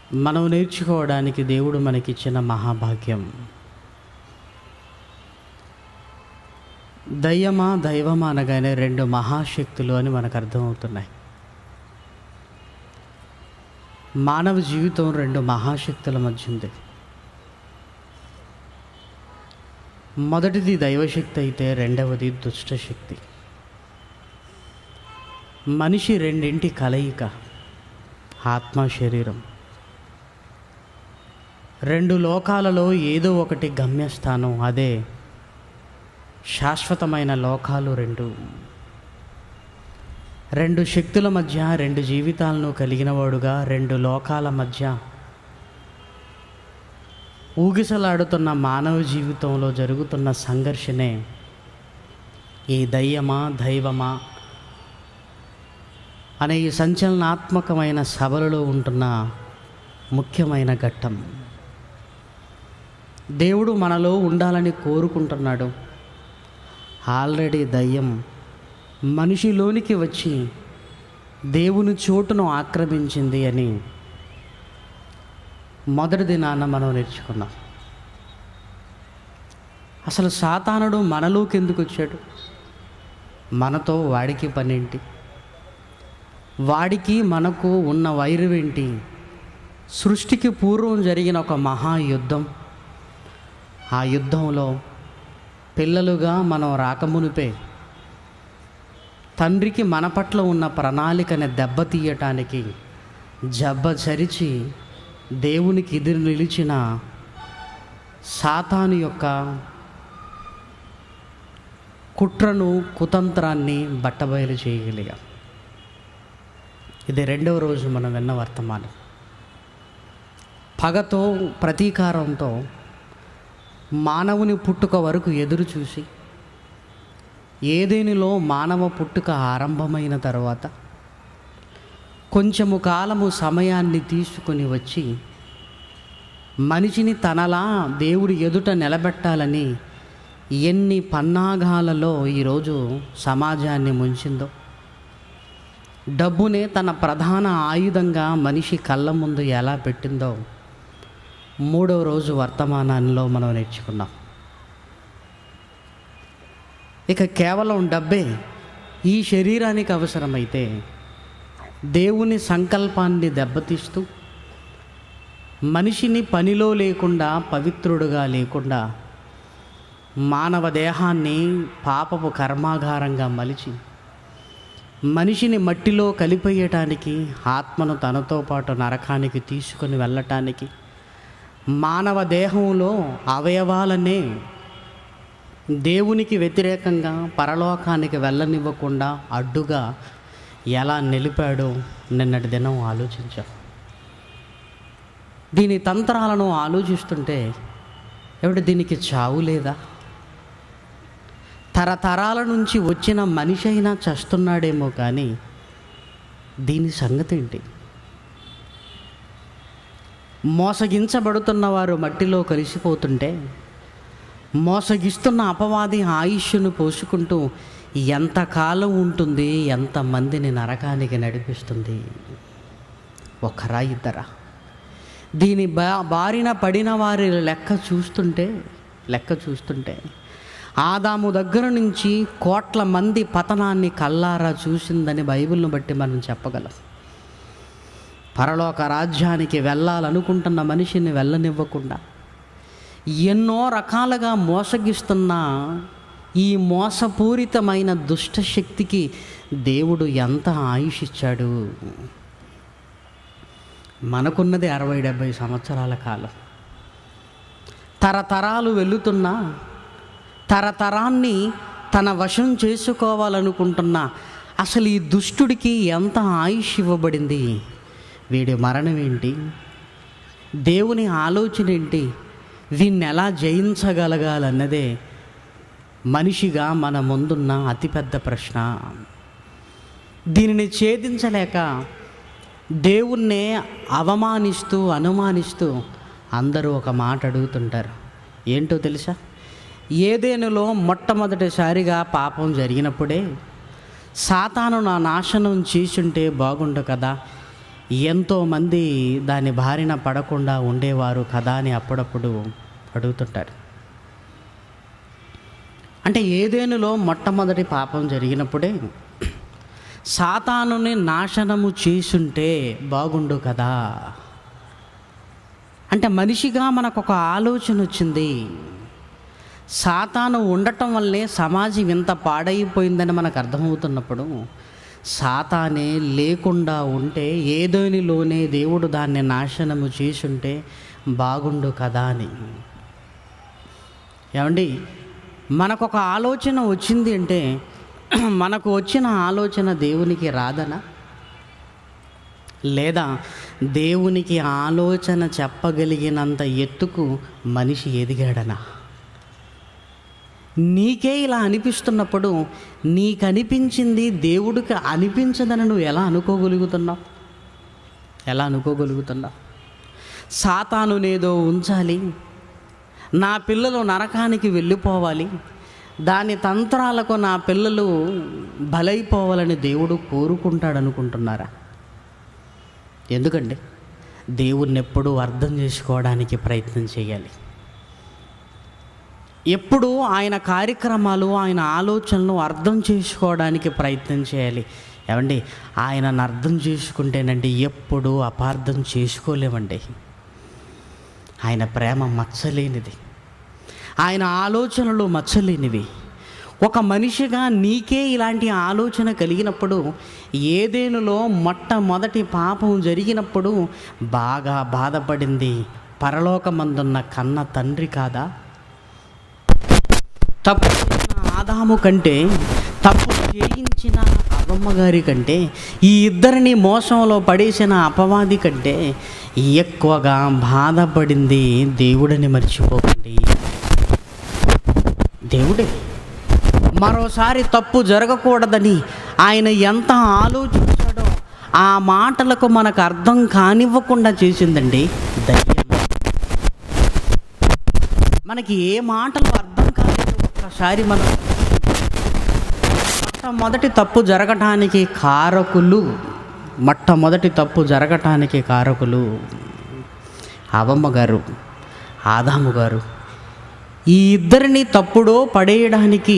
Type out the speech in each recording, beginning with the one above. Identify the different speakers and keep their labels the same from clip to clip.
Speaker 1: మనం నేర్చుకోవడానికి దేవుడు మనకిచ్చిన మహాభాగ్యం దయ్యమా దైవమా అనగానే రెండు మహాశక్తులు అని మనకు అర్థమవుతున్నాయి మానవ జీవితం రెండు మహాశక్తుల మధ్య ఉంది మొదటిది దైవశక్తి అయితే రెండవది దుష్టశక్తి మనిషి రెండింటి కలయిక ఆత్మ శరీరం రెండు లోకాలలో ఏదో ఒకటి గమ్యస్థానం అదే శాశ్వతమైన లోకాలు రెండు రెండు శక్తుల మధ్య రెండు జీవితాలను కలిగినవాడుగా రెండు లోకాల మధ్య ఊగిసలాడుతున్న మానవ జీవితంలో జరుగుతున్న సంఘర్షణే ఈ దయ్యమా దైవమా అనే ఈ సంచలనాత్మకమైన సభలలో ఉంటున్న ముఖ్యమైన ఘట్టం దేవుడు మనలో ఉండాలని కోరుకుంటున్నాడు ఆల్రెడీ దయ్యం మనిషిలోనికి వచ్చి దేవుని చోటును ఆక్రమించింది అని మొదటి దినాన మనం నేర్చుకున్నాం అసలు సాతానుడు మనలోకి ఎందుకు వచ్చాడు మనతో వాడికి పనేంటి వాడికి మనకు ఉన్న వైరం ఏంటి సృష్టికి పూర్వం జరిగిన ఒక మహాయుద్ధం ఆ యుద్ధంలో పిల్లలుగా మనం రాకమునిపే తండ్రికి మన పట్ల ఉన్న ప్రణాళికని దెబ్బతీయటానికి జబ్బచరిచి దేవునికి ఎదురు నిలిచిన సాతాను యొక్క కుట్రను కుతంత్రాన్ని బట్టబయలు చేయగలిగాం ఇది రెండవ రోజు మనం విన్న వర్తమానం పగతో ప్రతీకారంతో మానవుని పుట్టుక వరకు ఎదురు చూసి ఏదేనిలో మానవ పుట్టుక ఆరంభమైన తర్వాత కొంచెము కాలము సమయాన్ని తీసుకొని వచ్చి మనిషిని తనలా దేవుడి ఎదుట నిలబెట్టాలని ఎన్ని పన్నాగాలలో ఈరోజు సమాజాన్ని ముంచిందో డబ్బునే తన ప్రధాన ఆయుధంగా మనిషి కళ్ళ ముందు ఎలా పెట్టిందో మూడవ రోజు వర్తమానంలో మనం నేర్చుకున్నాం ఇక కేవలం డబ్బే ఈ శరీరానికి అవసరమైతే దేవుని సంకల్పాన్ని దెబ్బతీస్తూ మనిషిని పనిలో లేకుండా పవిత్రుడుగా లేకుండా మానవ దేహాన్ని పాపపు కర్మాగారంగా మలిచి మనిషిని మట్టిలో కలిపేయటానికి ఆత్మను తనతో పాటు నరకానికి తీసుకొని వెళ్ళటానికి మానవ దేహంలో అవయవాలనే దేవునికి వ్యతిరేకంగా పరలోకానికి వెళ్ళనివ్వకుండా అడ్డుగా ఎలా నిలిపాడో నిన్నటి దినం ఆలోచించాం దీని తంత్రాలను ఆలోచిస్తుంటే ఎవడు దీనికి చావు లేదా తరతరాల నుంచి వచ్చిన మనిషి అయినా చస్తున్నాడేమో కానీ దీని సంగతి ఏంటి మోసగించబడుతున్న వారు మట్టిలో కలిసిపోతుంటే మోసగిస్తున్న అపవాది ఆయుష్ను పోసుకుంటూ ఎంతకాలం ఉంటుంది ఎంతమందిని నరకానికి నడిపిస్తుంది ఒకరా ఇద్దరా దీని బా బారిన పడిన వారి లెక్క చూస్తుంటే లెక్క చూస్తుంటే ఆదాము దగ్గర నుంచి కోట్ల మంది పతనాన్ని కల్లారా చూసిందని బైబిల్ను బట్టి మనం చెప్పగలం పరలోక రాజ్యానికి వెళ్ళాలనుకుంటున్న మనిషిని వెళ్ళనివ్వకుండా ఎన్నో రకాలుగా మోసగిస్తున్న ఈ మోసపూరితమైన దుష్టశక్తికి దేవుడు ఎంత ఆయుష్ ఇచ్చాడు మనకున్నది అరవై డెబ్భై సంవత్సరాల కాలం తరతరాలు వెళుతున్నా తరతరాన్ని తన వశం చేసుకోవాలనుకుంటున్న అసలు ఈ దుష్టుడికి ఎంత ఆయుష్ ఇవ్వబడింది వీడి మరణం ఏంటి దేవుని ఆలోచన ఏంటి వీన్ని ఎలా జయించగలగాలన్నదే మనిషిగా మన ముందున్న అతిపెద్ద ప్రశ్న దీనిని ఛేదించలేక దేవుణ్ణే అవమానిస్తూ అనుమానిస్తూ అందరూ ఒక మాట అడుగుతుంటారు ఏంటో తెలుసా ఏదేనులో మొట్టమొదటిసారిగా పాపం జరిగినప్పుడే సాతాను నా నాశనం చేసుంటే బాగుండు కదా ఎంతోమంది దాని బారిన పడకుండా ఉండేవారు కదా అని అప్పుడప్పుడు అడుగుతుంటారు అంటే ఏదేనులో మొట్టమొదటి పాపం జరిగినప్పుడే సాతానుని నాశనము చేసుంటే బాగుండు కదా అంటే మనిషిగా మనకు ఒక ఆలోచన వచ్చింది సాతాను ఉండటం వల్లే సమాజం ఇంత పాడైపోయిందని మనకు అర్థమవుతున్నప్పుడు సాతానే లేకుండా ఉంటే ఏదోనిలోనే దేవుడు దాన్ని నాశనము చేసుంటే బాగుండు కదా అని ఏమండి మనకొక ఆలోచన వచ్చింది అంటే మనకు వచ్చిన ఆలోచన దేవునికి రాదనా లేదా దేవునికి ఆలోచన చెప్పగలిగినంత ఎత్తుకు మనిషి ఎదిగాడనా నీకే ఇలా అనిపిస్తున్నప్పుడు నీకు అనిపించింది దేవుడికి అనిపించదని నువ్వు ఎలా అనుకోగలుగుతున్నావు ఎలా అనుకోగలుగుతున్నావు సాతానునేదో ఉంచాలి నా పిల్లలు నరకానికి వెళ్ళిపోవాలి దాని తంత్రాలకు నా పిల్లలు బలైపోవాలని దేవుడు కోరుకుంటాడు అనుకుంటున్నారా ఎందుకండి దేవుణ్ణి ఎప్పుడూ అర్థం చేసుకోవడానికి ప్రయత్నం చేయాలి ఎప్పుడు ఆయన కార్యక్రమాలు ఆయన ఆలోచనలు అర్థం చేసుకోవడానికి ప్రయత్నం చేయాలి ఏమండి ఆయనను అర్థం చేసుకుంటేనండి ఎప్పుడు అపార్థం చేసుకోలేమండి ఆయన ప్రేమ మచ్చలేనిది ఆయన ఆలోచనలు మచ్చలేనివి ఒక మనిషిగా నీకే ఇలాంటి ఆలోచన కలిగినప్పుడు ఏదేనులో మొట్టమొదటి పాపం జరిగినప్పుడు బాగా బాధపడింది పరలోకమందున్న కన్న తండ్రి కాదా తప్పు చేసిన ఆదాము కంటే తప్పు చేయించిన అవ్వమ్మ గారి కంటే ఈ ఇద్దరిని మోసంలో పడేసిన అపవాది కంటే ఎక్కువగా బాధపడింది దేవుడని మర్చిపోకండి దేవుడే మరోసారి తప్పు జరగకూడదని ఆయన ఎంత ఆలోచించాడో ఆ మాటలకు మనకు అర్థం కానివ్వకుండా చేసిందండి దయ్యం మనకి ఏ మాటలు అర్థం కాలేదు ఒక్కసారి మనం మొట్టమొదటి తప్పు జరగటానికి కారకులు మొట్టమొదటి తప్పు జరగటానికి కారకులు అవమ్మ గారు ఆదాము గారు ఈ ఇద్దరిని తప్పుడో పడేయడానికి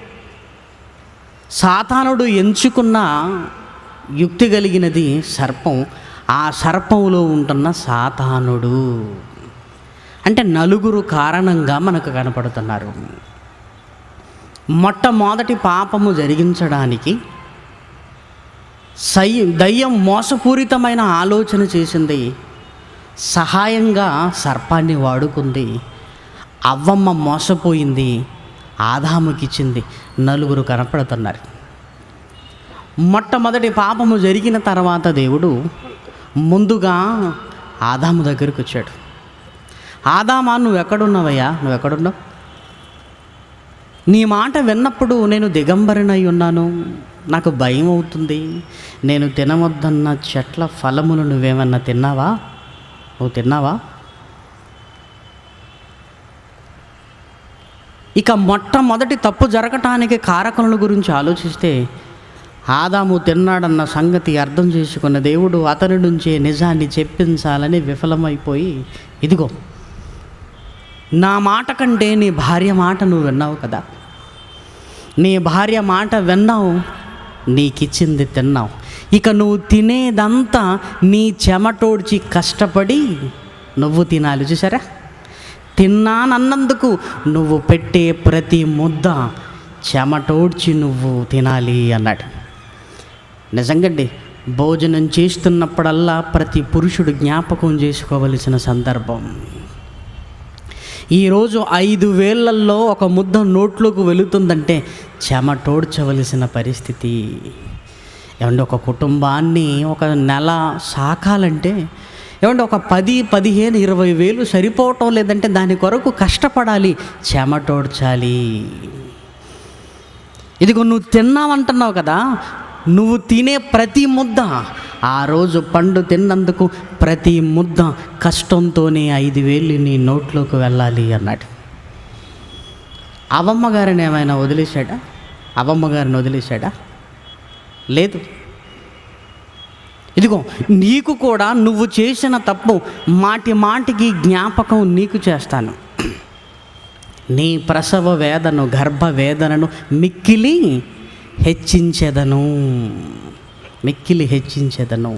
Speaker 1: సాతానుడు ఎంచుకున్న యుక్తి కలిగినది సర్పం ఆ సర్పంలో ఉంటున్న సాతానుడు అంటే నలుగురు కారణంగా మనకు కనపడుతున్నారు మొట్టమొదటి పాపము జరిగించడానికి సై దయ్యం మోసపూరితమైన ఆలోచన చేసింది సహాయంగా సర్పాన్ని వాడుకుంది అవ్వమ్మ మోసపోయింది ఆదాముకిచ్చింది నలుగురు కనపడుతున్నారు మొట్టమొదటి పాపము జరిగిన తర్వాత దేవుడు ముందుగా ఆదాము దగ్గరికి వచ్చాడు ఆదామా నువ్వు ఎక్కడున్నావయ్యా నువ్వు ఎక్కడున్నావు నీ మాట విన్నప్పుడు నేను దిగంబరినై ఉన్నాను నాకు భయం అవుతుంది నేను తినవద్దన్న చెట్ల ఫలములు నువ్వేమన్నా తిన్నావా నువ్వు తిన్నావా ఇక మొట్టమొదటి తప్పు జరగటానికి కారకుల గురించి ఆలోచిస్తే ఆదాము తిన్నాడన్న సంగతి అర్థం చేసుకున్న దేవుడు అతని నుంచే నిజాన్ని చెప్పించాలని విఫలమైపోయి ఇదిగో నా మాట కంటే నీ భార్య మాట నువ్వు విన్నావు కదా నీ భార్య మాట విన్నావు నీకిచ్చింది తిన్నావు ఇక నువ్వు తినేదంతా నీ చెమటోడ్చి కష్టపడి నువ్వు తినాలి చూసారా తిన్నానన్నందుకు నువ్వు పెట్టే ప్రతి ముద్ద చెమటోడ్చి నువ్వు తినాలి అన్నాడు నిజంగండి భోజనం చేస్తున్నప్పుడల్లా ప్రతి పురుషుడు జ్ఞాపకం చేసుకోవలసిన సందర్భం ఈరోజు ఐదు వేలల్లో ఒక ముద్ద నోట్లోకి వెళుతుందంటే చెమటోడ్చవలసిన పరిస్థితి ఏమంటే ఒక కుటుంబాన్ని ఒక నెల సాకాలంటే ఏమంటే ఒక పది పదిహేను ఇరవై వేలు సరిపోవటం లేదంటే దాని కొరకు కష్టపడాలి చెమటోడ్చాలి ఇదిగో నువ్వు తిన్నావంటున్నావు కదా నువ్వు తినే ప్రతి ముద్ద ఆ రోజు పండు తిన్నందుకు ప్రతి ముద్ద కష్టంతోనే ఐదు వేలు నీ నోట్లోకి వెళ్ళాలి అన్నాడు అవమ్మ గారిని ఏమైనా వదిలేశాడా అవమ్మ గారిని వదిలేశాడా లేదు ఇదిగో నీకు కూడా నువ్వు చేసిన తప్పు మాటి మాటికి జ్ఞాపకం నీకు చేస్తాను నీ ప్రసవ వేదను గర్భ వేదనను మిక్కిలి హెచ్చించెదను మిక్కిలి హెచ్చించెదను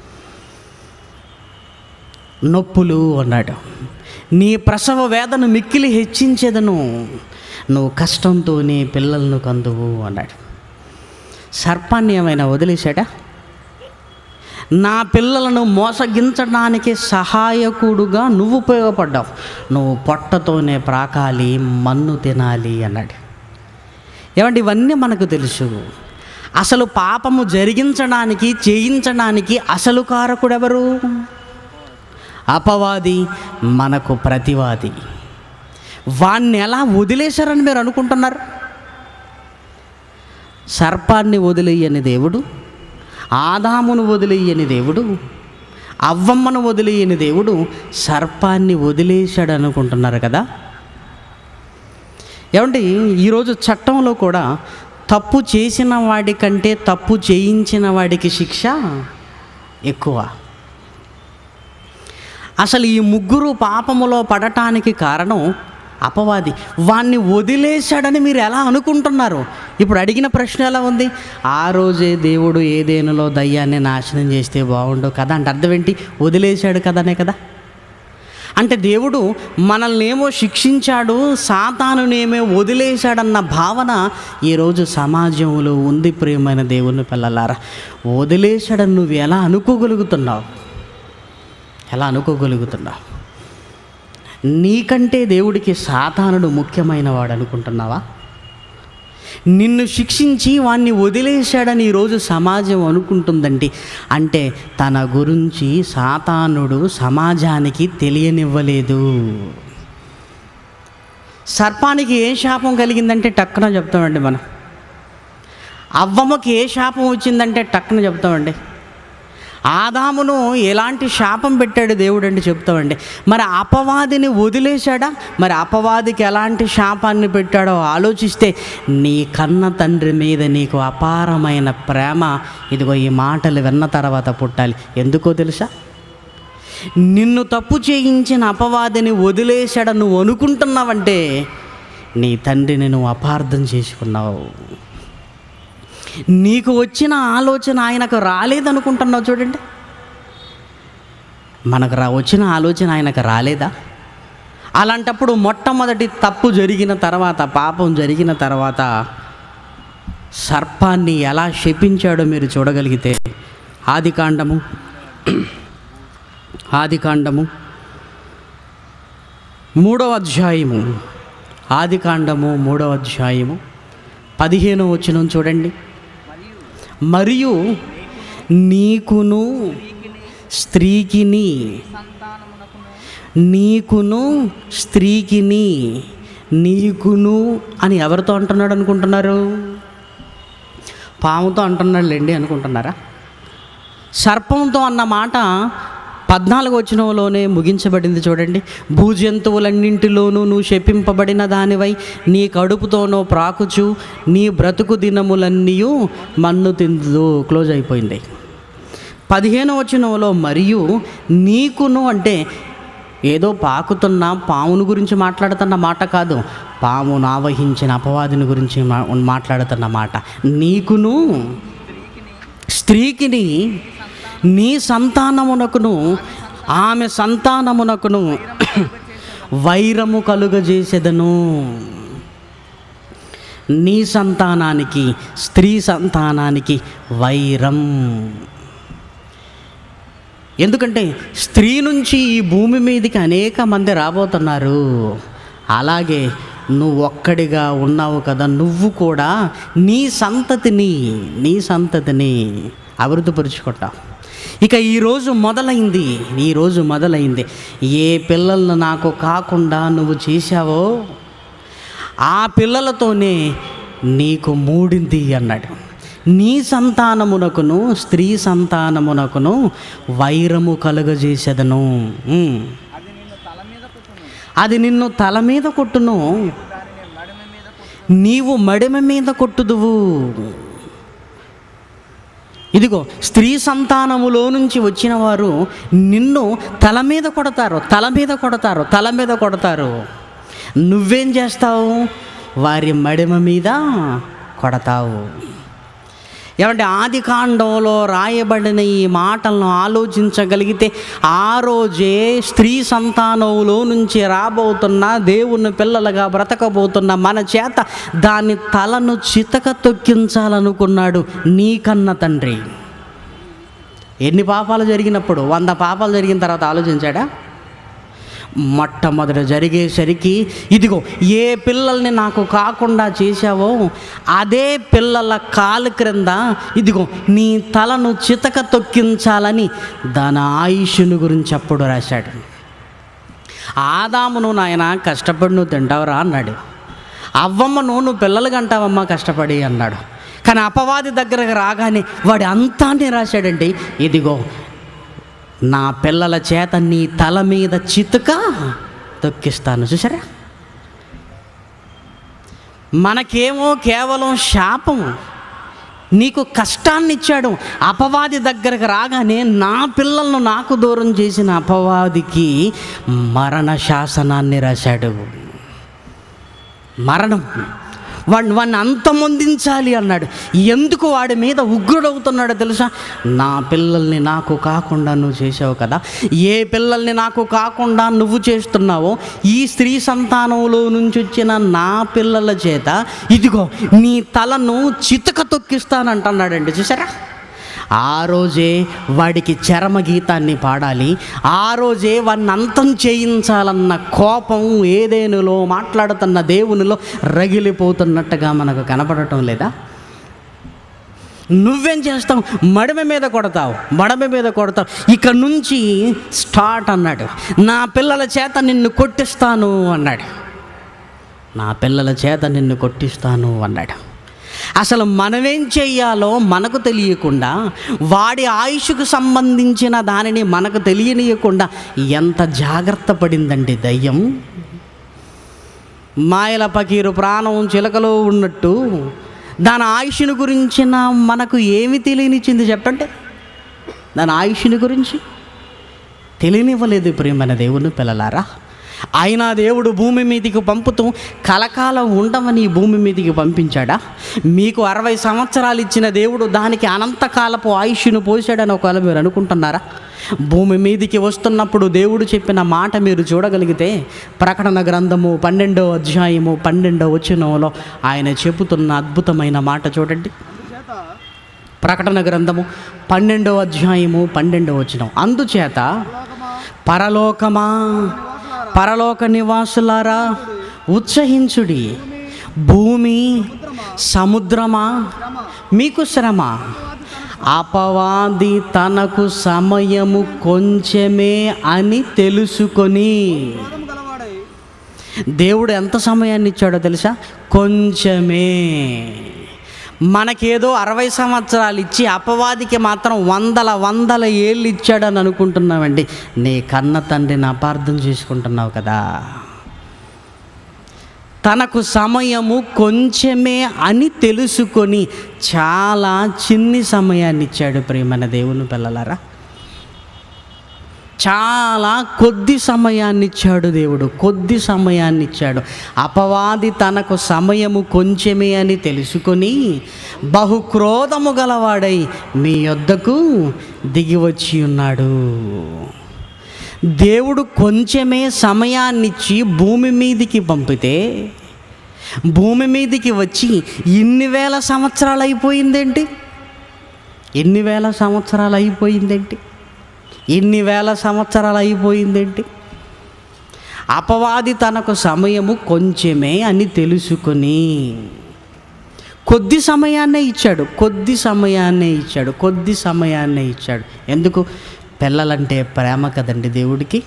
Speaker 1: నొప్పులు అన్నాడు నీ ప్రసవ వేదన మిక్కిలి హెచ్చించెదను నువ్వు కష్టంతోనే పిల్లలను కందువు అన్నాడు సర్పాన్ని ఏమైనా వదిలేశాడా నా పిల్లలను మోసగించడానికి సహాయకుడుగా నువ్వు ఉపయోగపడ్డావు నువ్వు పొట్టతోనే ప్రాకాలి మన్ను తినాలి అన్నాడు ఏమంటే ఇవన్నీ మనకు తెలుసు అసలు పాపము జరిగించడానికి చేయించడానికి అసలు కారకుడెవరు అపవాది మనకు ప్రతివాది వాణ్ణి ఎలా వదిలేశారని మీరు అనుకుంటున్నారు సర్పాన్ని వదిలేయని దేవుడు ఆదామును వదిలేయని దేవుడు అవ్వమ్మను వదిలేయని దేవుడు సర్పాన్ని వదిలేశాడు అనుకుంటున్నారు కదా ఏమంటే ఈరోజు చట్టంలో కూడా తప్పు చేసిన వాడి కంటే తప్పు చేయించిన వాడికి శిక్ష ఎక్కువ అసలు ఈ ముగ్గురు పాపములో పడటానికి కారణం అపవాది వాణ్ణి వదిలేశాడని మీరు ఎలా అనుకుంటున్నారు ఇప్పుడు అడిగిన ప్రశ్న ఎలా ఉంది ఆ రోజే దేవుడు ఏదేనులో దయ్యాన్ని నాశనం చేస్తే బాగుండు కదా అంటే అర్థం ఏంటి వదిలేశాడు కదనే కదా అంటే దేవుడు మనల్ని ఏమో శిక్షించాడు సాతానునేమో వదిలేశాడన్న భావన ఈరోజు సమాజంలో ఉంది ప్రియమైన దేవుని పిల్లలారా వదిలేశాడని నువ్వు ఎలా అనుకోగలుగుతున్నావు ఎలా అనుకోగలుగుతున్నావు నీకంటే దేవుడికి సాతానుడు ముఖ్యమైన వాడు అనుకుంటున్నావా నిన్ను శిక్షించి వాణ్ణి వదిలేశాడని ఈరోజు సమాజం అనుకుంటుందండి అంటే తన గురించి సాతానుడు సమాజానికి తెలియనివ్వలేదు సర్పానికి ఏ శాపం కలిగిందంటే టక్కున చెప్తామండి మనం అవ్వమ్మకి ఏ శాపం వచ్చిందంటే టక్కున చెప్తామండి ఆదామును ఎలాంటి శాపం పెట్టాడు దేవుడు అంటే చెప్తామండి మరి అపవాదిని వదిలేశాడా మరి అపవాదికి ఎలాంటి శాపాన్ని పెట్టాడో ఆలోచిస్తే నీ కన్న తండ్రి మీద నీకు అపారమైన ప్రేమ ఇదిగో ఈ మాటలు విన్న తర్వాత పుట్టాలి ఎందుకో తెలుసా నిన్ను తప్పు చేయించిన అపవాదిని వదిలేశాడ నువ్వు అనుకుంటున్నావంటే నీ తండ్రిని నువ్వు అపార్థం చేసుకున్నావు నీకు వచ్చిన ఆలోచన ఆయనకు రాలేదనుకుంటున్నావు చూడండి మనకు రా వచ్చిన ఆలోచన ఆయనకు రాలేదా అలాంటప్పుడు మొట్టమొదటి తప్పు జరిగిన తర్వాత పాపం జరిగిన తర్వాత సర్పాన్ని ఎలా శపించాడో మీరు చూడగలిగితే ఆదికాండము ఆదికాండము మూడవ అధ్యాయము ఆదికాండము మూడవ అధ్యాయము పదిహేను వచనం చూడండి మరియు నీకును స్త్రీకిని నీకును స్త్రీకిని నీకును అని ఎవరితో అంటున్నాడు అనుకుంటున్నారు పాముతో అంటున్నాడు లేండి అనుకుంటున్నారా సర్పంతో అన్న మాట పద్నాలుగు వచనంలోనే ముగించబడింది చూడండి భూజంతువులన్నింటిలోనూ నువ్వు శపింపబడిన దానివై నీ కడుపుతోనో ప్రాకుచు నీ బ్రతుకు దినములన్నీ మన్ను తిందు క్లోజ్ అయిపోయింది పదిహేను వచనంలో మరియు నీకును అంటే ఏదో పాకుతున్న పామును గురించి మాట్లాడుతున్న మాట కాదు పామును ఆవహించిన అపవాదిని గురించి మా- మాట్లాడుతున్న మాట నీకును స్త్రీకిని నీ సంతానమునకును ఆమె సంతానమునకును వైరము కలుగజేసేదను నీ సంతానానికి స్త్రీ సంతానానికి వైరం ఎందుకంటే స్త్రీ నుంచి ఈ భూమి మీదకి అనేక మంది రాబోతున్నారు అలాగే నువ్వు ఒక్కడిగా ఉన్నావు కదా నువ్వు కూడా నీ సంతతిని నీ సంతతిని అభివృద్ధిపరుచుకుంటావు ఇక ఈరోజు మొదలైంది ఈరోజు మొదలైంది ఏ పిల్లలను నాకు కాకుండా నువ్వు చేశావో ఆ పిల్లలతోనే నీకు మూడింది అన్నాడు నీ సంతానమునకును స్త్రీ సంతానమునకును వైరము కలుగజేసేదను ఉమ్. అది నిన్ను తల మీద కొట్టును నీవు మడిమ మీద కొట్టుదువు ఇదిగో స్త్రీ సంతానములో నుంచి వచ్చిన వారు నిన్ను తల మీద కొడతారు తల మీద కొడతారు తల మీద కొడతారు నువ్వేం చేస్తావు వారి మడిమ మీద కొడతావు ఏమంటే ఆది కాండంలో రాయబడిన ఈ మాటలను ఆలోచించగలిగితే ఆ రోజే స్త్రీ సంతానంలో నుంచి రాబోతున్న దేవుని పిల్లలుగా బ్రతకబోతున్న మన చేత దాని తలను చితక తొక్కించాలనుకున్నాడు నీకన్న తండ్రి ఎన్ని పాపాలు జరిగినప్పుడు వంద పాపాలు జరిగిన తర్వాత ఆలోచించాడా మొట్టమొదట జరిగేసరికి ఇదిగో ఏ పిల్లల్ని నాకు కాకుండా చేశావో అదే పిల్లల కాలు క్రింద ఇదిగో నీ తలను చితక తొక్కించాలని దాని ఆయుష్ను గురించి అప్పుడు రాశాడు ఆదామును నాయన కష్టపడి నువ్వు తింటావురా అన్నాడు అవ్వమ్మను నువ్వు పిల్లలు కంటావమ్మా కష్టపడి అన్నాడు కానీ అపవాది దగ్గరకు రాగానే వాడి అంతాన్ని రాశాడండి ఇదిగో నా పిల్లల చేత నీ తల మీద చితుక తొక్కిస్తాను చూసారా మనకేమో కేవలం శాపము నీకు కష్టాన్ని ఇచ్చాడు అపవాది దగ్గరకు రాగానే నా పిల్లలను నాకు దూరం చేసిన అపవాదికి మరణ శాసనాన్ని రాశాడు మరణం వాడిని వాడిని అంతమొందించాలి అన్నాడు ఎందుకు వాడి మీద ఉగ్రుడవుతున్నాడో తెలుసా నా పిల్లల్ని నాకు కాకుండా నువ్వు చేసావు కదా ఏ పిల్లల్ని నాకు కాకుండా నువ్వు చేస్తున్నావో ఈ స్త్రీ సంతానంలో నుంచి వచ్చిన నా పిల్లల చేత ఇదిగో నీ తలను చితక తొక్కిస్తానంటున్నాడండి చూసారా ఆ రోజే వాడికి చరమ గీతాన్ని పాడాలి ఆ రోజే వాడిని అంతం చేయించాలన్న కోపం ఏదేనులో మాట్లాడుతున్న దేవునిలో రగిలిపోతున్నట్టుగా మనకు కనపడటం లేదా నువ్వేం చేస్తావు మడమ మీద కొడతావు మడమ మీద కొడతావు ఇక నుంచి స్టార్ట్ అన్నాడు నా పిల్లల చేత నిన్ను కొట్టిస్తాను అన్నాడు నా పిల్లల చేత నిన్ను కొట్టిస్తాను అన్నాడు అసలు మనమేం చెయ్యాలో మనకు తెలియకుండా వాడి ఆయుష్కు సంబంధించిన దానిని మనకు తెలియనీయకుండా ఎంత జాగ్రత్త పడిందండి దయ్యం మాయల పకీరు ప్రాణం చిలకలో ఉన్నట్టు దాని ఆయుష్ను గురించిన మనకు ఏమి తెలియనిచ్చింది చెప్పండి దాని ఆయుష్ని గురించి తెలియనివ్వలేదు ప్రియమైన దేవుని పిల్లలారా అయినా దేవుడు భూమి మీదకి పంపుతూ కలకాలం ఉండమని ఈ భూమి మీదకి పంపించాడా మీకు అరవై సంవత్సరాలు ఇచ్చిన దేవుడు దానికి అనంతకాలపు ఆయుష్ను పోసాడని ఒకవేళ మీరు అనుకుంటున్నారా భూమి మీదికి వస్తున్నప్పుడు దేవుడు చెప్పిన మాట మీరు చూడగలిగితే ప్రకటన గ్రంథము పన్నెండో అధ్యాయము పన్నెండో వచనంలో ఆయన చెబుతున్న అద్భుతమైన మాట చూడండి
Speaker 2: చేత
Speaker 1: ప్రకటన గ్రంథము పన్నెండో అధ్యాయము పన్నెండో వచనం అందుచేత
Speaker 2: లోకమా
Speaker 1: పరలోకమా పరలోక నివాసులారా ఉత్సహించుడి భూమి సముద్రమా మీకు శ్రమ అపవాది తనకు సమయము కొంచెమే అని తెలుసుకొని
Speaker 2: క్రోధము గలవాడై
Speaker 1: దేవుడు ఎంత సమయాన్ని ఇచ్చాడో తెలుసా కొంచెమే మనకేదో అరవై సంవత్సరాలు ఇచ్చి అపవాదికి మాత్రం వందల వందల ఏళ్ళు ఇచ్చాడని అనుకుంటున్నామండి నీ కన్న తండ్రిని అపార్థం చేసుకుంటున్నావు కదా తనకు సమయము కొంచెమే అని తెలుసుకొని చాలా చిన్ని సమయాన్ని ఇచ్చాడు ప్రేమన దేవుని పిల్లలారా చాలా కొద్ది సమయాన్ని ఇచ్చాడు దేవుడు కొద్ది సమయాన్ని ఇచ్చాడు అపవాది తనకు సమయము కొంచెమే అని తెలుసుకొని బహుక్రోధము గలవాడై మీ యొద్దకు దిగి వచ్చి ఉన్నాడు దేవుడు కొంచెమే సమయాన్నిచ్చి భూమి మీదికి పంపితే భూమి మీదికి వచ్చి ఇన్ని వేల సంవత్సరాలు అయిపోయిందేంటి ఎన్ని వేల సంవత్సరాలు అయిపోయిందేంటి ఇన్ని వేల సంవత్సరాలు అయిపోయిందేంటి అపవాది తనకు సమయము కొంచెమే అని తెలుసుకొని కొద్ది సమయాన్నే ఇచ్చాడు కొద్ది సమయాన్నే ఇచ్చాడు కొద్ది సమయాన్నే ఇచ్చాడు ఎందుకు పిల్లలంటే ప్రేమ కదండి దేవుడికి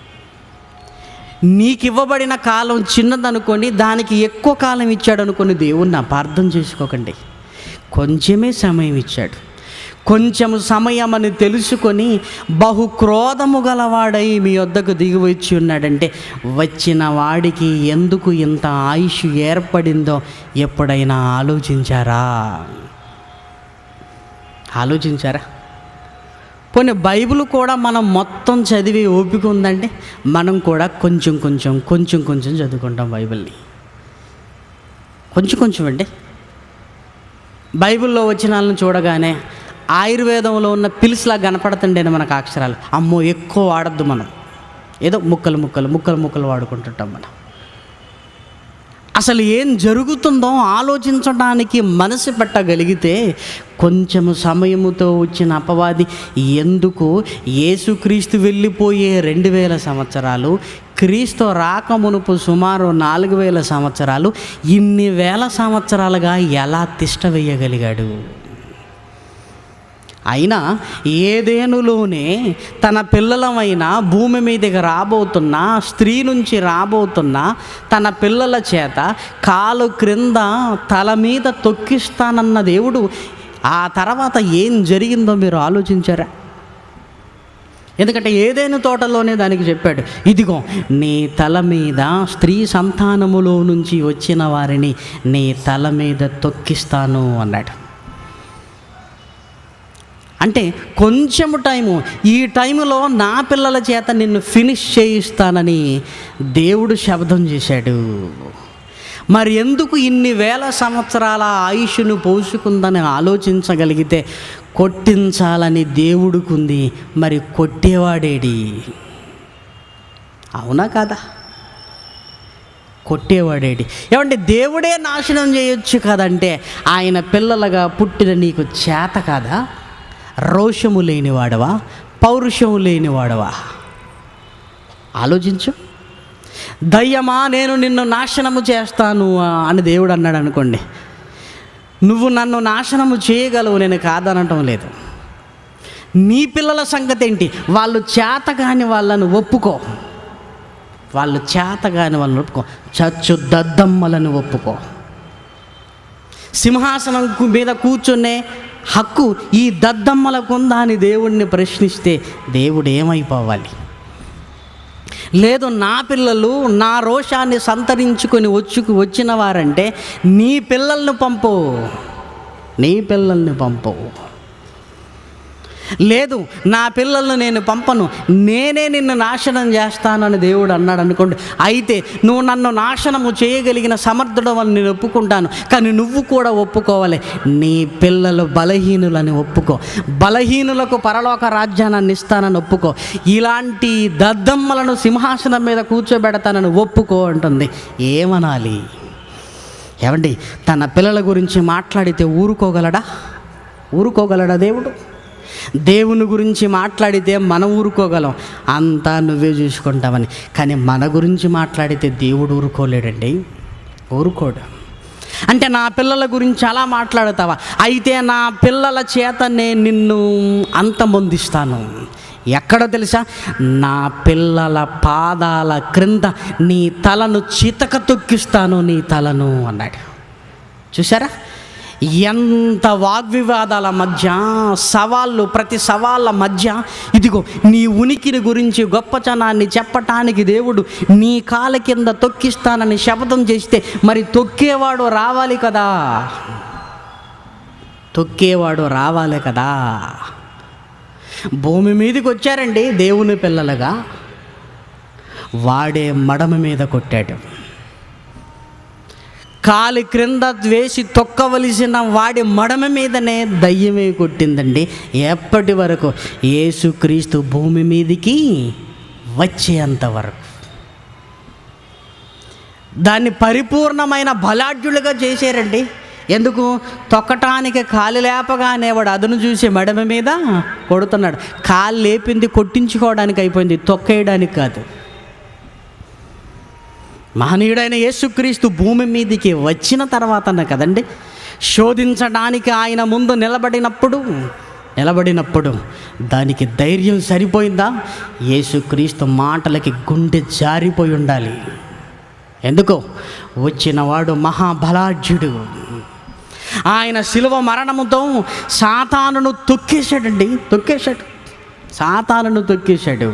Speaker 1: నీకు ఇవ్వబడిన కాలం చిన్నదనుకొని దానికి ఎక్కువ కాలం ఇచ్చాడు అనుకొని దేవుణ్ణి అపార్థం చేసుకోకండి కొంచెమే సమయం ఇచ్చాడు కొంచెం సమయం అని తెలుసుకొని బహు క్రోధము గలవాడై మీ వద్దకు దిగి వచ్చి ఉన్నాడంటే వచ్చిన వాడికి ఎందుకు ఇంత ఆయుష్ ఏర్పడిందో ఎప్పుడైనా ఆలోచించారా ఆలోచించారా పోనీ బైబిల్ కూడా మనం మొత్తం చదివి ఓపిక ఉందంటే మనం కూడా కొంచెం కొంచెం కొంచెం కొంచెం చదువుకుంటాం బైబిల్ని కొంచెం కొంచెం అండి బైబిల్లో వచ్చినాలను చూడగానే ఆయుర్వేదంలో ఉన్న పిలుసులా కనపడుతుండేది మనకు అక్షరాలు అమ్మో ఎక్కువ వాడద్దు మనం ఏదో ముక్కలు ముక్కలు ముక్కలు ముక్కలు వాడుకుంటుంటాం మనం అసలు ఏం జరుగుతుందో ఆలోచించడానికి మనసు పెట్టగలిగితే కొంచెము సమయముతో వచ్చిన అపవాది ఎందుకు యేసుక్రీస్తు వెళ్ళిపోయే రెండు వేల సంవత్సరాలు క్రీస్తు రాకమునుపు సుమారు నాలుగు వేల సంవత్సరాలు ఇన్ని వేల సంవత్సరాలుగా ఎలా తిష్ట వేయగలిగాడు అయినా ఏదేనులోనే తన పిల్లలమైన భూమి మీదకి రాబోతున్న స్త్రీ నుంచి రాబోతున్న తన పిల్లల చేత కాలు క్రింద తల మీద తొక్కిస్తానన్న దేవుడు ఆ తర్వాత ఏం జరిగిందో మీరు ఆలోచించారా ఎందుకంటే ఏదైనా తోటలోనే దానికి చెప్పాడు ఇదిగో నీ తల మీద స్త్రీ సంతానములో నుంచి వచ్చిన వారిని నీ తల మీద తొక్కిస్తాను అన్నాడు అంటే కొంచెము టైము ఈ టైములో నా పిల్లల చేత నిన్ను ఫినిష్ చేయిస్తానని దేవుడు శబ్దం చేశాడు మరి ఎందుకు ఇన్ని వేల సంవత్సరాల ఆయుష్ను పోసుకుందని ఆలోచించగలిగితే కొట్టించాలని దేవుడికుంది మరి కొట్టేవాడేడి అవునా కాదా కొట్టేవాడేడి ఏమంటే దేవుడే నాశనం చేయొచ్చు కదంటే ఆయన పిల్లలుగా పుట్టిన నీకు చేత కాదా రోషము లేనివాడవా పౌరుషము లేనివాడవా ఆలోచించు దయ్యమా నేను నిన్ను నాశనము చేస్తాను అని దేవుడు అన్నాడు అనుకోండి నువ్వు నన్ను నాశనము చేయగలవు నేను కాదనటం లేదు నీ పిల్లల సంగతి ఏంటి వాళ్ళు చేతగాని వాళ్ళను ఒప్పుకో వాళ్ళు చేతగాని వాళ్ళని ఒప్పుకో చచ్చు దద్దమ్మలను ఒప్పుకో సింహాసనం కు- మీద కూర్చునే హక్కు ఈ దద్దమ్మలకు ఉందా అని దేవుణ్ణి ప్రశ్నిస్తే దేవుడు ఏమైపోవాలి లేదు నా పిల్లలు నా రోషాన్ని సంతరించుకొని వచ్చుకు వచ్చిన వారంటే నీ పిల్లల్ని పంపు నీ పిల్లల్ని పంపు లేదు నా పిల్లల్ని నేను పంపను నేనే నిన్ను నాశనం చేస్తానని దేవుడు అన్నాడు అనుకోండి అయితే నువ్వు నన్ను నాశనము చేయగలిగిన సమర్థుడు అని నేను ఒప్పుకుంటాను కానీ నువ్వు కూడా ఒప్పుకోవాలి నీ పిల్లలు బలహీనులని ఒప్పుకో బలహీనులకు పరలోక రాజ్యాన్ని ఇస్తానని ఒప్పుకో ఇలాంటి దద్దమ్మలను సింహాసనం మీద కూర్చోబెడతానని ఒప్పుకో అంటుంది ఏమనాలి ఏమండి తన పిల్లల గురించి మాట్లాడితే ఊరుకోగలడా ఊరుకోగలడా దేవుడు దేవుని గురించి మాట్లాడితే మనం ఊరుకోగలం అంతా నువ్వే చూసుకుంటామని కానీ మన గురించి మాట్లాడితే దేవుడు ఊరుకోలేడండి ఊరుకోడు అంటే నా పిల్లల గురించి అలా మాట్లాడతావా అయితే నా పిల్లల చేతనే నిన్ను అంతమొందిస్తాను ఎక్కడ తెలుసా నా పిల్లల పాదాల క్రింద నీ తలను చితక తొక్కిస్తాను నీ తలను అన్నాడు చూసారా ఎంత వాగ్వివాదాల మధ్య సవాళ్ళు ప్రతి సవాళ్ళ మధ్య ఇదిగో నీ ఉనికిని గురించి గొప్పచనాన్ని చెప్పటానికి దేవుడు నీ కాల కింద తొక్కిస్తానని శపథం చేస్తే మరి తొక్కేవాడు రావాలి కదా తొక్కేవాడు రావాలి కదా భూమి మీదకి వచ్చారండి దేవుని పిల్లలుగా వాడే మడమ మీద కొట్టాడు కాలి క్రింద వేసి తొక్కవలసిన వాడి మడమ మీదనే దయ్యమే కొట్టిందండి ఎప్పటి వరకు యేసుక్రీస్తు భూమి మీదికి వచ్చేంత వరకు దాన్ని పరిపూర్ణమైన బలాఢ్యులుగా చేశారండి ఎందుకు తొక్కటానికి కాలు లేపగానే వాడు అదును చూసి మడమ మీద కొడుతున్నాడు కాలు లేపింది కొట్టించుకోవడానికి అయిపోయింది తొక్కేయడానికి కాదు మహనీయుడైన యేసుక్రీస్తు భూమి మీదికి వచ్చిన తర్వాతనే కదండి శోధించడానికి ఆయన ముందు నిలబడినప్పుడు నిలబడినప్పుడు దానికి ధైర్యం సరిపోయిందా యేసుక్రీస్తు మాటలకి గుండె జారిపోయి ఉండాలి ఎందుకో వచ్చినవాడు మహాబలాఢ్యుడు ఆయన శిలువ మరణముతో సాతానును తొక్కేశాడండి తొక్కేశాడు సాతానును తొక్కేశాడు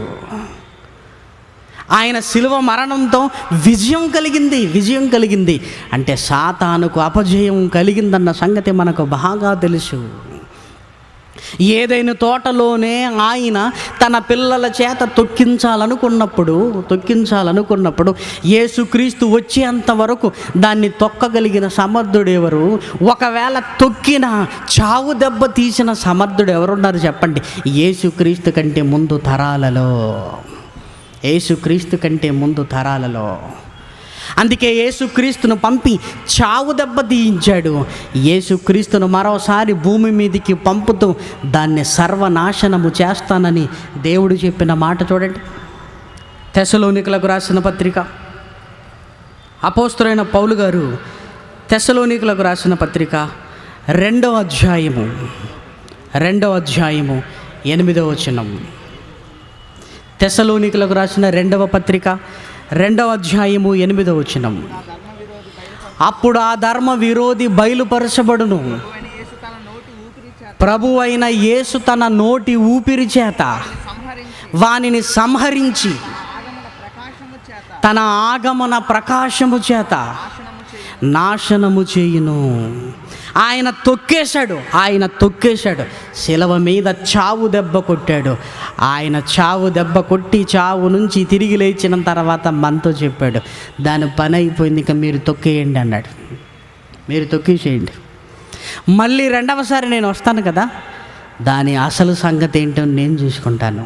Speaker 1: ఆయన శిలువ మరణంతో విజయం కలిగింది విజయం కలిగింది అంటే సాతానుకు అపజయం కలిగిందన్న సంగతి మనకు బాగా తెలుసు ఏదైనా తోటలోనే ఆయన తన పిల్లల చేత తొక్కించాలనుకున్నప్పుడు తొక్కించాలనుకున్నప్పుడు యేసుక్రీస్తు వచ్చేంత వరకు దాన్ని తొక్కగలిగిన సమర్థుడు ఎవరు ఒకవేళ తొక్కిన చావు దెబ్బ తీసిన సమర్థుడు ఎవరున్నారు చెప్పండి యేసుక్రీస్తు కంటే ముందు తరాలలో యేసుక్రీస్తు కంటే ముందు తరాలలో అందుకే యేసుక్రీస్తును పంపి చావు దెబ్బ తీయించాడు యేసుక్రీస్తును మరోసారి భూమి మీదికి పంపుతూ దాన్ని సర్వనాశనము చేస్తానని దేవుడు చెప్పిన మాట చూడండి తెసలోనికులకు రాసిన పత్రిక అపోస్తులైన పౌలు గారు తెసలోనికులకు రాసిన పత్రిక రెండవ అధ్యాయము రెండవ అధ్యాయము ఎనిమిదవ వచనం తెసలోనికులకు రాసిన రెండవ పత్రిక రెండవ అధ్యాయము ఎనిమిదవ వచనం అప్పుడు ఆ ధర్మ విరోధి బయలుపరచబడును
Speaker 2: ఆయన యేసు తన నోటి ఊపిరి చేత
Speaker 1: ప్రభు అయిన యేసు తన నోటి ఊపిరి చేత
Speaker 2: సంహరించి
Speaker 1: వానిని సంహరించి
Speaker 2: ఆగమన ప్రకాశము చేత
Speaker 1: తన ఆగమన ప్రకాశము చేత
Speaker 2: నాశనము చేయి
Speaker 1: నాశనము చేయును ఆయన తొక్కేశాడు ఆయన తొక్కేశాడు శిలవ మీద చావు దెబ్బ కొట్టాడు ఆయన చావు దెబ్బ కొట్టి చావు నుంచి తిరిగి లేచిన తర్వాత మనతో చెప్పాడు దాని పని అయిపోయింది ఇక మీరు తొక్కేయండి అన్నాడు మీరు తొక్కేసేయండి మళ్ళీ రెండవసారి నేను వస్తాను కదా దాని అసలు సంగతి ఏంటో నేను చూసుకుంటాను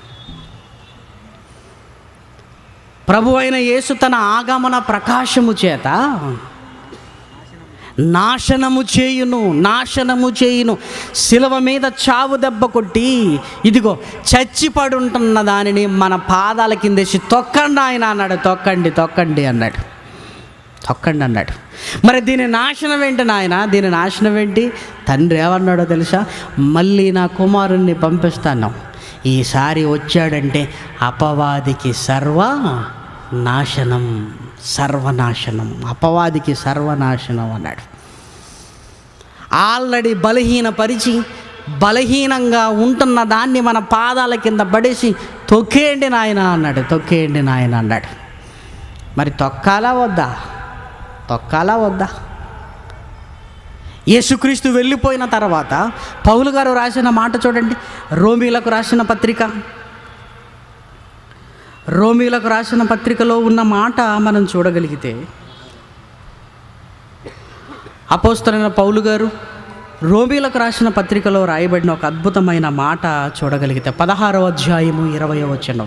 Speaker 1: ప్రభు అయిన యేసు తన ఆగమన ప్రకాశము చేత నాశనము చేయును నాశనము చేయును శిలవ మీద చావు దెబ్బ కొట్టి ఇదిగో చచ్చిపడి ఉంటున్న దానిని మన పాదాల కిందేసి తొక్కండి ఆయన అన్నాడు తొక్కండి తొక్కండి అన్నాడు తొక్కండి అన్నాడు మరి దీని నాశనం ఏంటి నాయన దీని నాశనం ఏంటి తండ్రి ఏమన్నాడో తెలుసా మళ్ళీ నా కుమారుణ్ణి పంపిస్తాను ఈసారి వచ్చాడంటే అపవాదికి సర్వ నాశనం సర్వనాశనం అపవాదికి సర్వనాశనం అన్నాడు ఆల్రెడీ బలహీనపరిచి బలహీనంగా ఉంటున్న దాన్ని మన పాదాల కింద పడేసి తొక్కేయండి నాయన అన్నాడు తొక్కేయండి నాయన అన్నాడు మరి తొక్కాలా వద్దా తొక్కాలా వద్దా యేసుక్రీస్తు వెళ్ళిపోయిన తర్వాత పౌలు గారు రాసిన మాట చూడండి రోమీలకు రాసిన పత్రిక రోమీలకు రాసిన పత్రికలో ఉన్న మాట మనం చూడగలిగితే అపోస్తలైన పౌలు గారు రోమీలకు రాసిన పత్రికలో రాయబడిన ఒక అద్భుతమైన మాట చూడగలిగితే పదహారవ అధ్యాయము ఇరవై వచనం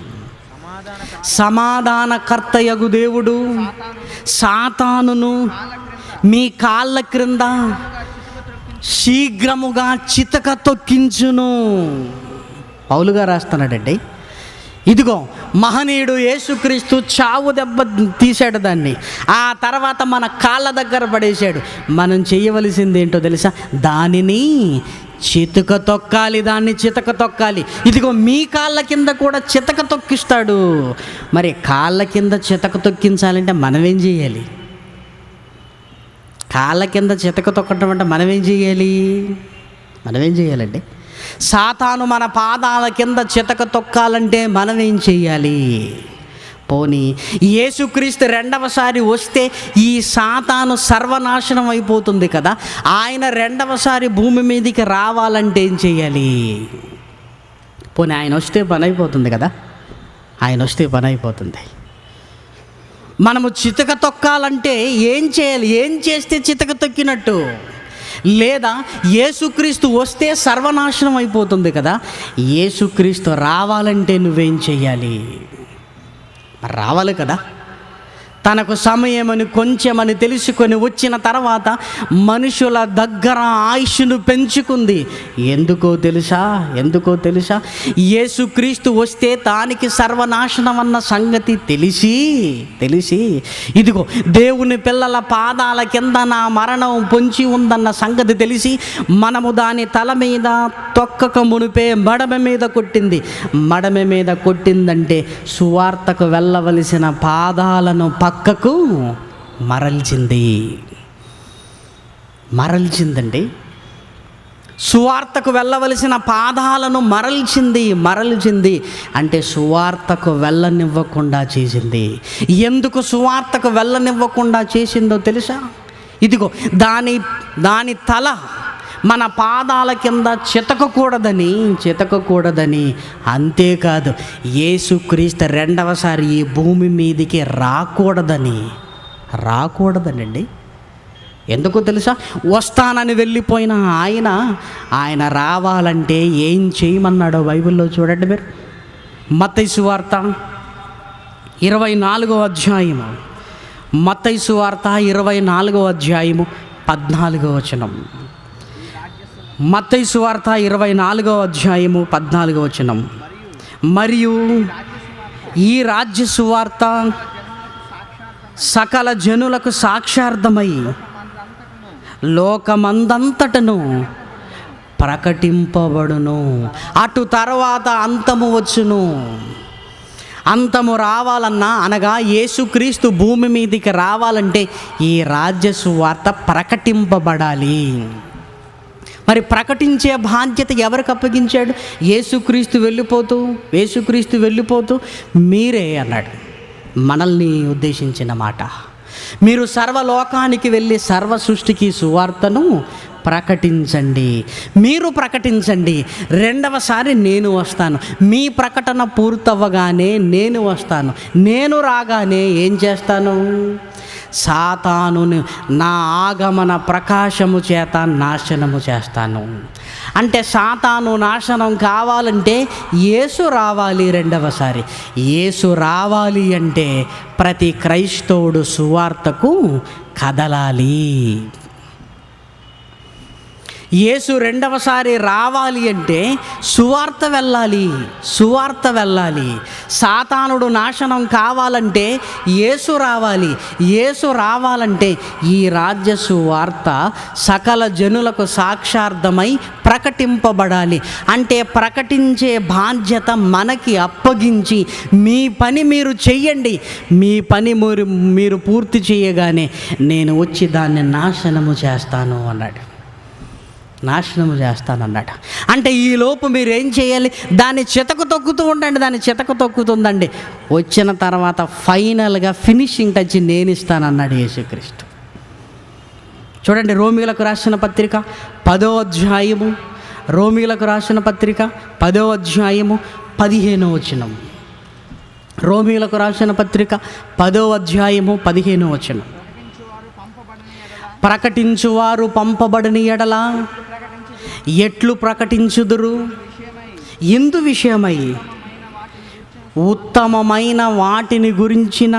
Speaker 1: సమాధానకర్తయగు దేవుడు సాతానును మీ కాళ్ళ క్రింద శీఘ్రముగా చితక తొక్కించును పౌలుగా రాస్తున్నాడండి ఇదిగో మహనీయుడు యేసుక్రీస్తు చావు దెబ్బ తీశాడు దాన్ని ఆ తర్వాత మన కాళ్ళ దగ్గర పడేశాడు మనం చేయవలసింది ఏంటో తెలుసా దానిని చితక తొక్కాలి దాన్ని చితక తొక్కాలి ఇదిగో మీ కాళ్ళ కింద కూడా చితక తొక్కిస్తాడు మరి కాళ్ళ కింద చితక తొక్కించాలంటే మనం ఏం చేయాలి కాళ్ళ కింద చితక తొక్కటం అంటే మనం ఏం చేయాలి మనం ఏం చేయాలండి సాతాను మన పాదాల కింద చితక తొక్కాలంటే మనం ఏం చేయాలి పోనీ యేసుక్రీస్తు రెండవసారి వస్తే ఈ సాతాను సర్వనాశనం అయిపోతుంది కదా ఆయన రెండవసారి భూమి మీదకి రావాలంటే ఏం చేయాలి పోనీ ఆయన వస్తే పని అయిపోతుంది కదా ఆయన వస్తే పని అయిపోతుంది మనము చితక తొక్కాలంటే ఏం చేయాలి ఏం చేస్తే చితక తొక్కినట్టు లేదా యేసుక్రీస్తు వస్తే సర్వనాశనం అయిపోతుంది కదా యేసుక్రీస్తు రావాలంటే నువ్వేం చేయాలి మరి రావాలి కదా తనకు సమయమని కొంచెమని తెలుసుకొని వచ్చిన తర్వాత మనుషుల దగ్గర ఆయుష్ను పెంచుకుంది ఎందుకో తెలుసా ఎందుకో తెలుసా యేసుక్రీస్తు వస్తే తానికి సర్వనాశనం అన్న సంగతి తెలిసి తెలిసి ఇదిగో దేవుని పిల్లల పాదాల కింద నా మరణం పొంచి ఉందన్న సంగతి తెలిసి మనము దాని తల మీద తొక్కక మునిపే మడమ మీద కొట్టింది మడమ మీద కొట్టిందంటే సువార్తకు వెళ్ళవలసిన పాదాలను పక్కకు మరల్చింది మరల్చిందండి సువార్తకు వెళ్ళవలసిన పాదాలను మరల్చింది మరల్చింది అంటే సువార్తకు వెళ్ళనివ్వకుండా చేసింది ఎందుకు సువార్తకు వెళ్ళనివ్వకుండా చేసిందో తెలుసా ఇదిగో దాని దాని తల మన పాదాల కింద చితకకూడదని చితకకూడదని అంతేకాదు యేసుక్రీస్తు రెండవసారి ఈ భూమి మీదికి రాకూడదని రాకూడదనండి ఎందుకో తెలుసా వస్తానని వెళ్ళిపోయిన ఆయన ఆయన రావాలంటే ఏం చేయమన్నాడో బైబిల్లో చూడండి మీరు మత్తైసు వార్త ఇరవై నాలుగో అధ్యాయము మత్తైసు వార్త ఇరవై నాలుగో అధ్యాయము పద్నాలుగో వచనం మత్తైసు వార్త ఇరవై నాలుగో అధ్యాయము పద్నాలుగో వచనం మరియు ఈ రాజ్య సువార్త సకల జనులకు సాక్షార్థమై లోకమందంతటను ప్రకటింపబడును అటు తర్వాత అంతము వచ్చును అంతము రావాలన్నా అనగా యేసుక్రీస్తు భూమి మీదికి రావాలంటే ఈ రాజ్య సువార్త ప్రకటింపబడాలి మరి ప్రకటించే బాధ్యత ఎవరికి అప్పగించాడు యేసుక్రీస్తు వెళ్ళిపోతూ యేసుక్రీస్తు వెళ్ళిపోతూ మీరే అన్నాడు మనల్ని ఉద్దేశించిన మాట మీరు సర్వలోకానికి వెళ్ళి సర్వ సృష్టికి సువార్తను ప్రకటించండి మీరు ప్రకటించండి రెండవసారి నేను వస్తాను మీ ప్రకటన పూర్తవ్వగానే నేను వస్తాను నేను రాగానే ఏం చేస్తాను సాతానుని నా ఆగమన ప్రకాశము చేత నాశనము చేస్తాను అంటే సాతాను నాశనం కావాలంటే యేసు రావాలి రెండవసారి యేసు రావాలి అంటే ప్రతి క్రైస్తవుడు సువార్తకు కదలాలి యేసు రెండవసారి రావాలి అంటే సువార్త వెళ్ళాలి సువార్త వెళ్ళాలి సాతానుడు నాశనం కావాలంటే యేసు రావాలి యేసు రావాలంటే ఈ రాజ్య సువార్త సకల జనులకు సాక్షార్థమై ప్రకటింపబడాలి అంటే ప్రకటించే బాధ్యత మనకి అప్పగించి మీ పని మీరు చెయ్యండి మీ పని మీరు మీరు పూర్తి చేయగానే నేను వచ్చి దాన్ని నాశనము చేస్తాను అన్నాడు నాశనము చేస్తానన్నాడు అంటే ఈ లోపు మీరు ఏం చేయాలి దాన్ని చితకు తొక్కుతూ ఉండండి దాన్ని చితకు తొక్కుతుందండి వచ్చిన తర్వాత ఫైనల్గా ఫినిషింగ్ టచ్ నేను ఇస్తానన్నాడు యేసుక్రీస్తు చూడండి రోమిలకు రాసిన పత్రిక పదో అధ్యాయము రోమిలకు రాసిన పత్రిక పదో అధ్యాయము పదిహేనో వచనం రోమిలకు రాసిన పత్రిక పదో అధ్యాయము పదిహేనో వచనం
Speaker 2: ప్రకటించువారు పంపబడిన ఎడల
Speaker 1: ప్రకటించువారు పంపబడిన ఎడల
Speaker 2: ప్రకటించు
Speaker 1: ఎట్లు ప్రకటించుదురు
Speaker 2: విషయమై
Speaker 1: ఇందు విషయమై ఉత్తమమైన వాటిని గురించిన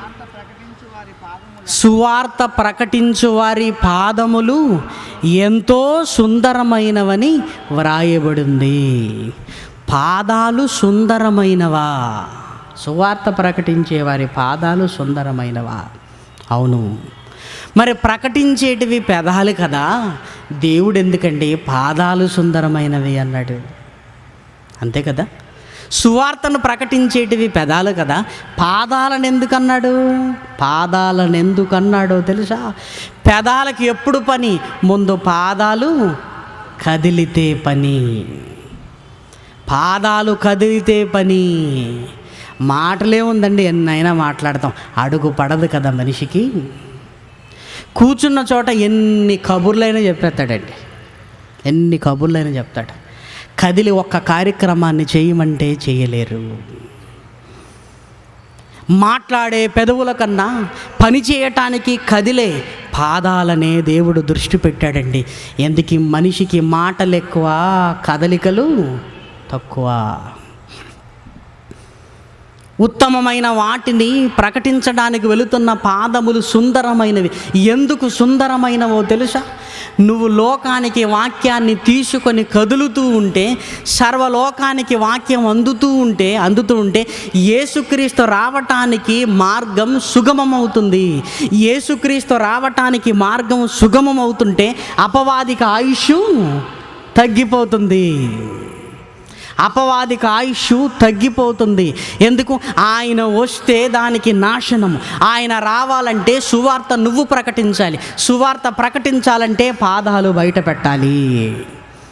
Speaker 2: వార్త ప్రకటించు వారి పాదములు
Speaker 1: సువార్త ప్రకటించు వారి పాదములు ఎంతో సుందరమైనవని వ్రాయబడింది పాదాలు సుందరమైనవా సువార్త ప్రకటించే వారి పాదాలు సుందరమైనవా అవును మరి ప్రకటించేటివి పెదాలు కదా దేవుడు ఎందుకండి పాదాలు సుందరమైనవి అన్నాడు అంతే కదా సువార్తను ప్రకటించేటివి పెదాలు కదా పాదాలను ఎందుకన్నాడు పాదాలను ఎందుకన్నాడో తెలుసా పెదాలకి ఎప్పుడు పని ముందు పాదాలు కదిలితే పని పాదాలు కదిలితే పని మాటలే ఉందండి ఎన్నైనా మాట్లాడతాం అడుగు పడదు కదా మనిషికి కూర్చున్న చోట ఎన్ని కబుర్లైనా చెప్పేస్తాడండి ఎన్ని కబుర్లైనా చెప్తాడు కదిలి ఒక్క కార్యక్రమాన్ని చేయమంటే చేయలేరు మాట్లాడే పెదవుల కన్నా పని చేయటానికి కదిలే పాదాలనే దేవుడు దృష్టి పెట్టాడండి ఎందుకు ఈ మనిషికి మాటలు ఎక్కువ కదలికలు తక్కువ ఉత్తమమైన వాటిని ప్రకటించడానికి వెళుతున్న పాదములు సుందరమైనవి ఎందుకు సుందరమైనవో తెలుసా నువ్వు లోకానికి వాక్యాన్ని తీసుకొని కదులుతూ ఉంటే సర్వలోకానికి వాక్యం అందుతూ ఉంటే అందుతూ ఉంటే యేసుక్రీస్తు రావటానికి మార్గం సుగమమవుతుంది యేసుక్రీస్తు రావటానికి మార్గం సుగమమవుతుంటే అపవాదికి ఆయుష్ తగ్గిపోతుంది అపవాదికి ఆయుష్ తగ్గిపోతుంది ఎందుకు ఆయన వస్తే దానికి నాశనం ఆయన రావాలంటే సువార్త నువ్వు ప్రకటించాలి సువార్త ప్రకటించాలంటే పాదాలు బయట పెట్టాలి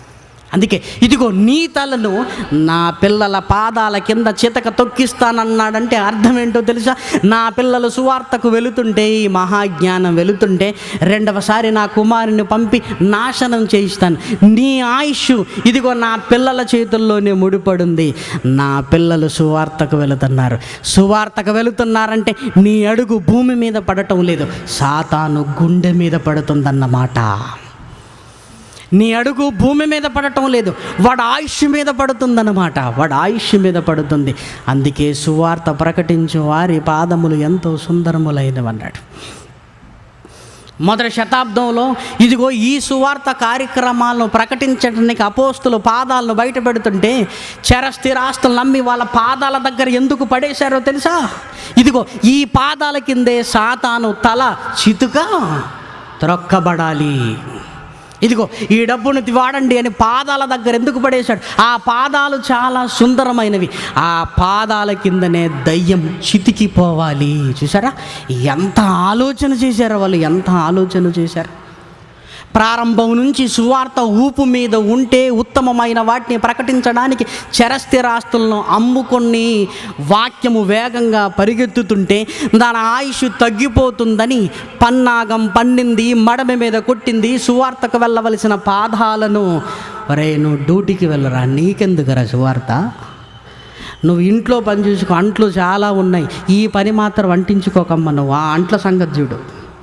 Speaker 1: అందుకే ఇదిగో నీ తలను నా పిల్లల పాదాల కింద చితక తొక్కిస్తానన్నాడంటే అర్థం ఏంటో తెలుసా నా పిల్లలు సువార్తకు వెళుతుంటే ఈ మహాజ్ఞానం వెళుతుంటే రెండవసారి నా కుమారుని పంపి నాశనం చేయిస్తాను నీ ఆయుష్ ఇదిగో నా పిల్లల చేతుల్లోనే ముడిపడుంది నా పిల్లలు సువార్తకు వెళుతున్నారు సువార్తకు వెళుతున్నారంటే నీ అడుగు భూమి మీద పడటం లేదు సాతాను గుండె మీద పడుతుందన్నమాట నీ అడుగు భూమి మీద పడటం లేదు వాడు ఆయుష్ మీద పడుతుందన్నమాట వాడు ఆయుష్ మీద పడుతుంది అందుకే సువార్త ప్రకటించు వారి పాదములు ఎంతో సుందరములైనవన్నాడు మొదటి శతాబ్దంలో ఇదిగో ఈ సువార్త కార్యక్రమాలను ప్రకటించడానికి అపోస్తులు పాదాలను బయట పెడుతుంటే చర స్థిరాస్తులు నమ్మి వాళ్ళ పాదాల దగ్గర ఎందుకు పడేశారో తెలుసా ఇదిగో ఈ పాదాల కిందే సాతాను తల చితుక త్రొక్కబడాలి ఇదిగో ఈ డబ్బును వాడండి అని పాదాల దగ్గర ఎందుకు పడేశాడు ఆ పాదాలు చాలా సుందరమైనవి ఆ పాదాల కిందనే దయ్యం చితికిపోవాలి చూసారా ఎంత ఆలోచన చేశారు వాళ్ళు ఎంత ఆలోచన చేశారు ప్రారంభం నుంచి సువార్త ఊపు మీద ఉంటే ఉత్తమమైన వాటిని ప్రకటించడానికి చరస్థిరాస్తులను అమ్ముకొని వాక్యము వేగంగా పరిగెత్తుతుంటే దాని ఆయుష్ తగ్గిపోతుందని పన్నాగం పండింది మడమ మీద కొట్టింది సువార్తకు వెళ్ళవలసిన పాదాలను ఒరే నువ్వు డ్యూటీకి వెళ్ళరా నీకెందుకురా సువార్త నువ్వు ఇంట్లో పని చూసుకో అంట్లు చాలా ఉన్నాయి ఈ పని మాత్రం అంటించుకోకమ్మ నువ్వు ఆ అంట్ల సంగతి చూడు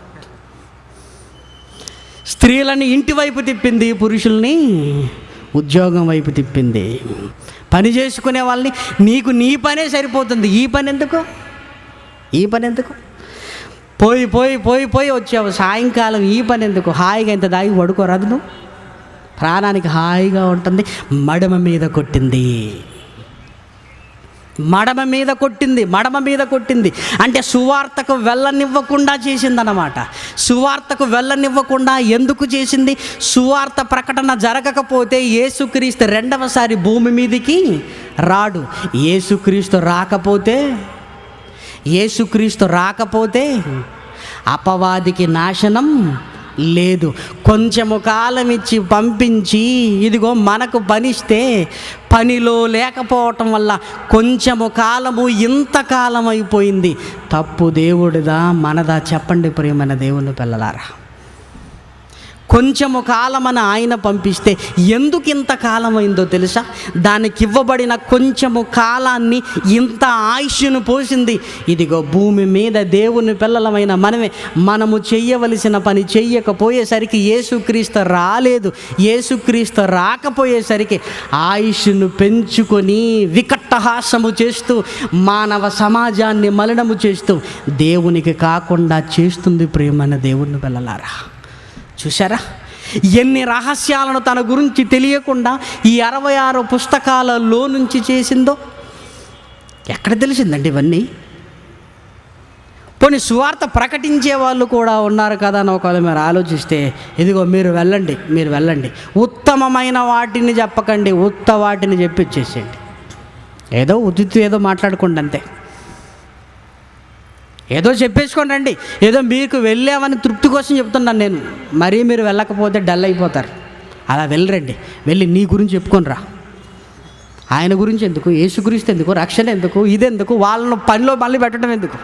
Speaker 1: స్త్రీలని ఇంటి వైపు తిప్పింది పురుషుల్ని ఉద్యోగం వైపు తిప్పింది పని చేసుకునే వాళ్ళని నీకు నీ పనే సరిపోతుంది ఈ పని ఎందుకు ఈ పని ఎందుకు పోయి పోయి పోయి పోయి వచ్చావు సాయంకాలం ఈ పని ఎందుకు హాయిగా ఇంత దాగి పడుకోరాదు నువ్వు ప్రాణానికి హాయిగా ఉంటుంది మడమ మీద కొట్టింది మడమ మీద కొట్టింది మడమ మీద కొట్టింది అంటే సువార్తకు వెళ్ళనివ్వకుండా చేసిందన్నమాట సువార్తకు వెళ్ళనివ్వకుండా ఎందుకు చేసింది సువార్త ప్రకటన జరగకపోతే యేసుక్రీస్తు రెండవసారి భూమి మీదికి రాడు యేసుక్రీస్తు రాకపోతే యేసుక్రీస్తు రాకపోతే అపవాదికి నాశనం లేదు కొంచెము కాలం ఇచ్చి పంపించి ఇదిగో మనకు పనిస్తే పనిలో లేకపోవటం వల్ల కొంచెము కాలము ఇంతకాలం అయిపోయింది తప్పు దేవుడిదా మనదా చెప్పండి ప్రియమైన దేవుని పిల్లలారా కొంచెము కాలమని ఆయన పంపిస్తే ఎందుకు ఇంత కాలమైందో తెలుసా దానికి ఇవ్వబడిన కొంచెము కాలాన్ని ఇంత ఆయుష్ను పోసింది ఇదిగో భూమి మీద దేవుని పిల్లలమైన మనమే మనము చెయ్యవలసిన పని చెయ్యకపోయేసరికి యేసుక్రీస్తు రాలేదు యేసుక్రీస్తు రాకపోయేసరికి ఆయుష్ను పెంచుకొని వికట్టహాసము చేస్తూ మానవ సమాజాన్ని మలినము చేస్తూ దేవునికి కాకుండా చేస్తుంది ప్రియమైన దేవుని పిల్లలారా చూసారా ఎన్ని రహస్యాలను తన గురించి తెలియకుండా ఈ అరవై ఆరు పుస్తకాలలో నుంచి చేసిందో ఎక్కడ తెలిసిందండి ఇవన్నీ పోనీ సువార్త ప్రకటించే వాళ్ళు కూడా ఉన్నారు కదా అని ఒకవేళ మీరు ఆలోచిస్తే ఇదిగో మీరు వెళ్ళండి మీరు వెళ్ళండి ఉత్తమమైన వాటిని చెప్పకండి ఉత్త వాటిని చెప్పి ఇచ్చేసేయండి ఏదో ఉచితం ఏదో మాట్లాడుకోండి అంతే ఏదో చెప్పేసుకోండి రండి ఏదో మీకు వెళ్ళామని తృప్తి కోసం చెప్తున్నాను నేను మరీ మీరు వెళ్ళకపోతే డల్ అయిపోతారు అలా వెళ్ళరండి వెళ్ళి నీ గురించి చెప్పుకొని రా ఆయన గురించి ఎందుకు యేసు గురించి ఎందుకు రక్షణ ఎందుకు ఇదెందుకు వాళ్ళను పనిలో మళ్ళీ పెట్టడం ఎందుకు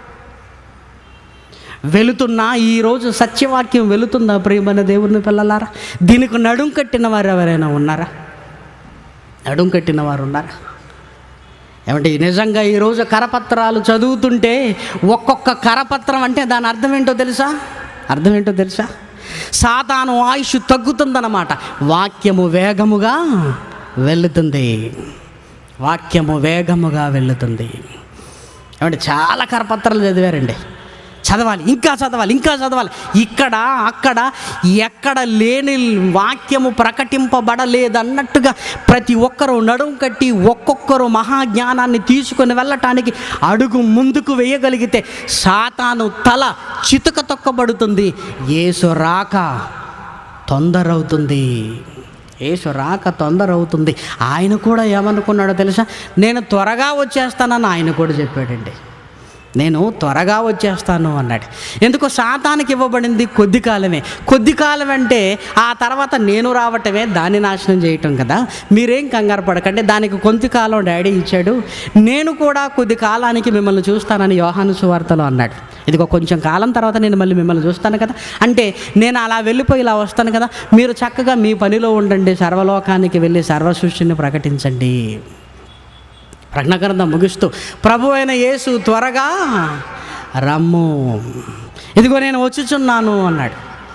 Speaker 1: వెళుతున్నా ఈరోజు సత్యవాక్యం వెళుతుందా ప్రియమైన దేవుని పిల్లలారా దీనికి నడుం కట్టిన వారు ఎవరైనా ఉన్నారా నడుం కట్టిన వారు ఉన్నారా ఏమంటే నిజంగా ఈరోజు కరపత్రాలు చదువుతుంటే ఒక్కొక్క కరపత్రం అంటే దాని అర్థం ఏంటో తెలుసా అర్థం ఏంటో తెలుసా సాతాను ఆయుష్ తగ్గుతుందన్నమాట వాక్యము వేగముగా వెళుతుంది వాక్యము వేగముగా వెళుతుంది ఏమంటే చాలా కరపత్రాలు చదివారండి చదవాలి ఇంకా చదవాలి ఇంకా చదవాలి ఇక్కడ అక్కడ ఎక్కడ లేని వాక్యము ప్రకటింపబడలేదన్నట్టుగా ప్రతి ఒక్కరూ నడుం కట్టి ఒక్కొక్కరు మహాజ్ఞానాన్ని తీసుకొని వెళ్ళటానికి అడుగు ముందుకు వేయగలిగితే సాతాను తల చితుక తొక్కబడుతుంది ఏసు రాక తొందర అవుతుంది ఏసు రాక తొందర అవుతుంది ఆయన కూడా ఏమనుకున్నాడో తెలుసా నేను త్వరగా వచ్చేస్తానని ఆయన కూడా చెప్పాడండి నేను త్వరగా వచ్చేస్తాను అన్నాడు ఎందుకో శాతానికి ఇవ్వబడింది కొద్ది కాలమే కొద్ది కాలం అంటే ఆ తర్వాత నేను రావటమే దాన్ని నాశనం చేయటం కదా మీరేం కంగారు పడకండి దానికి కొంత కాలం డాడీ ఇచ్చాడు నేను కూడా కొద్ది కాలానికి మిమ్మల్ని చూస్తానని యోహాను సువార్తలో అన్నాడు ఇదిగో కొంచెం కాలం తర్వాత నేను మళ్ళీ మిమ్మల్ని చూస్తాను కదా అంటే నేను అలా వెళ్ళిపోయి ఇలా వస్తాను కదా మీరు చక్కగా మీ పనిలో ఉండండి సర్వలోకానికి వెళ్ళి సర్వ సృష్టిని ప్రకటించండి ప్రజ్ఞగ్రంథం ముగిస్తూ ప్రభు అయిన యేసు త్వరగా రమ్ము ఇదిగో నేను వచ్చుచున్నాను అన్నాడు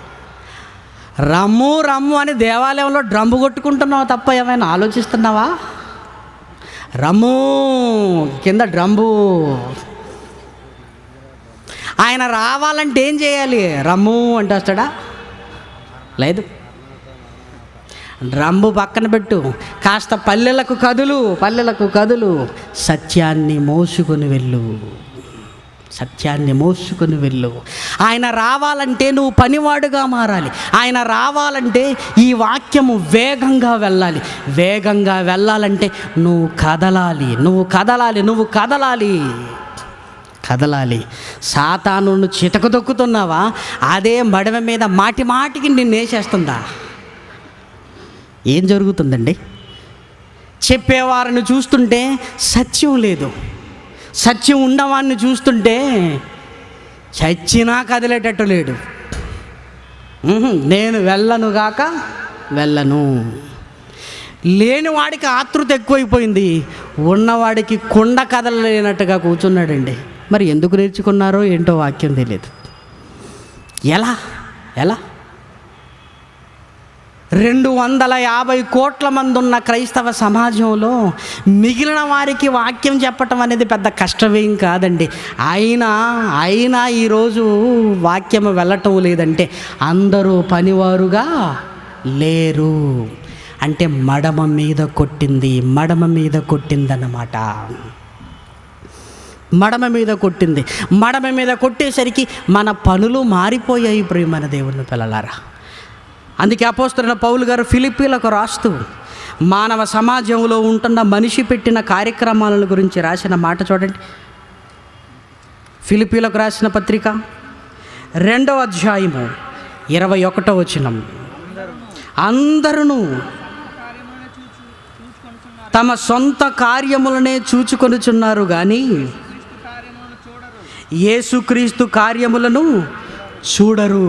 Speaker 1: రమ్ము రమ్ము అని దేవాలయంలో డ్రమ్ము కొట్టుకుంటున్నావు తప్ప ఏమైనా ఆలోచిస్తున్నావా రమ్ము కింద డ్రంబు ఆయన రావాలంటే ఏం చేయాలి రమ్ము అంటే వస్తాడా లేదు రంబు పక్కన పెట్టు కాస్త పల్లెలకు కదులు పల్లెలకు కదులు సత్యాన్ని మోసుకొని వెళ్ళు సత్యాన్ని మోసుకొని వెళ్ళు ఆయన రావాలంటే నువ్వు పనివాడుగా మారాలి ఆయన రావాలంటే ఈ వాక్యము వేగంగా వెళ్ళాలి వేగంగా వెళ్ళాలంటే నువ్వు కదలాలి నువ్వు కదలాలి నువ్వు కదలాలి కదలాలి సాతాను చితక తొక్కుతున్నావా అదే మడమ మీద మాటి మాటికి నిన్ను వేసేస్తుందా ఏం జరుగుతుందండి చెప్పేవారిని చూస్తుంటే సత్యం లేదు సత్యం ఉన్నవాడిని చూస్తుంటే చచ్చినా కదిలేటట్టు లేడు ఉహుం, నేను వెళ్ళను గాక వెళ్ళను లేని వాడికి ఆతృత ఎక్కువైపోయింది ఉన్నవాడికి కుండ కదలలేనట్టుగా కూర్చున్నాడండి మరి ఎందుకు నేర్చుకున్నారో ఏంటో వాక్యం తెలియదు ఎలా ఎలా రెండు వందల యాభై కోట్ల మంది ఉన్న క్రైస్తవ సమాజంలో మిగిలిన వారికి వాక్యం చెప్పటం అనేది పెద్ద కష్టమేం కాదండి అయినా అయినా ఈరోజు వాక్యం వెళ్ళటం లేదంటే అందరూ పనివారుగా లేరు అంటే మడమ మీద కొట్టింది మడమ మీద కొట్టిందన్నమాట మడమ మీద కొట్టింది మడమ మీద కొట్టేసరికి మన పనులు మారిపోయాయి ప్రియమైన దేవుని పిల్లలారా అందుకే అపోస్తున్న పౌలు గారు ఫిలిప్పీలకు రాస్తూ మానవ సమాజంలో ఉంటున్న మనిషి పెట్టిన కార్యక్రమాల గురించి రాసిన మాట చూడండి ఫిలిపీలకు రాసిన పత్రిక రెండవ అధ్యాయము ఇరవై ఒకటో వచనం అందరూ తమ సొంత కార్యములనే చూచుకొనుచున్నారు కానీ యేసుక్రీస్తు కార్యములను చూడరు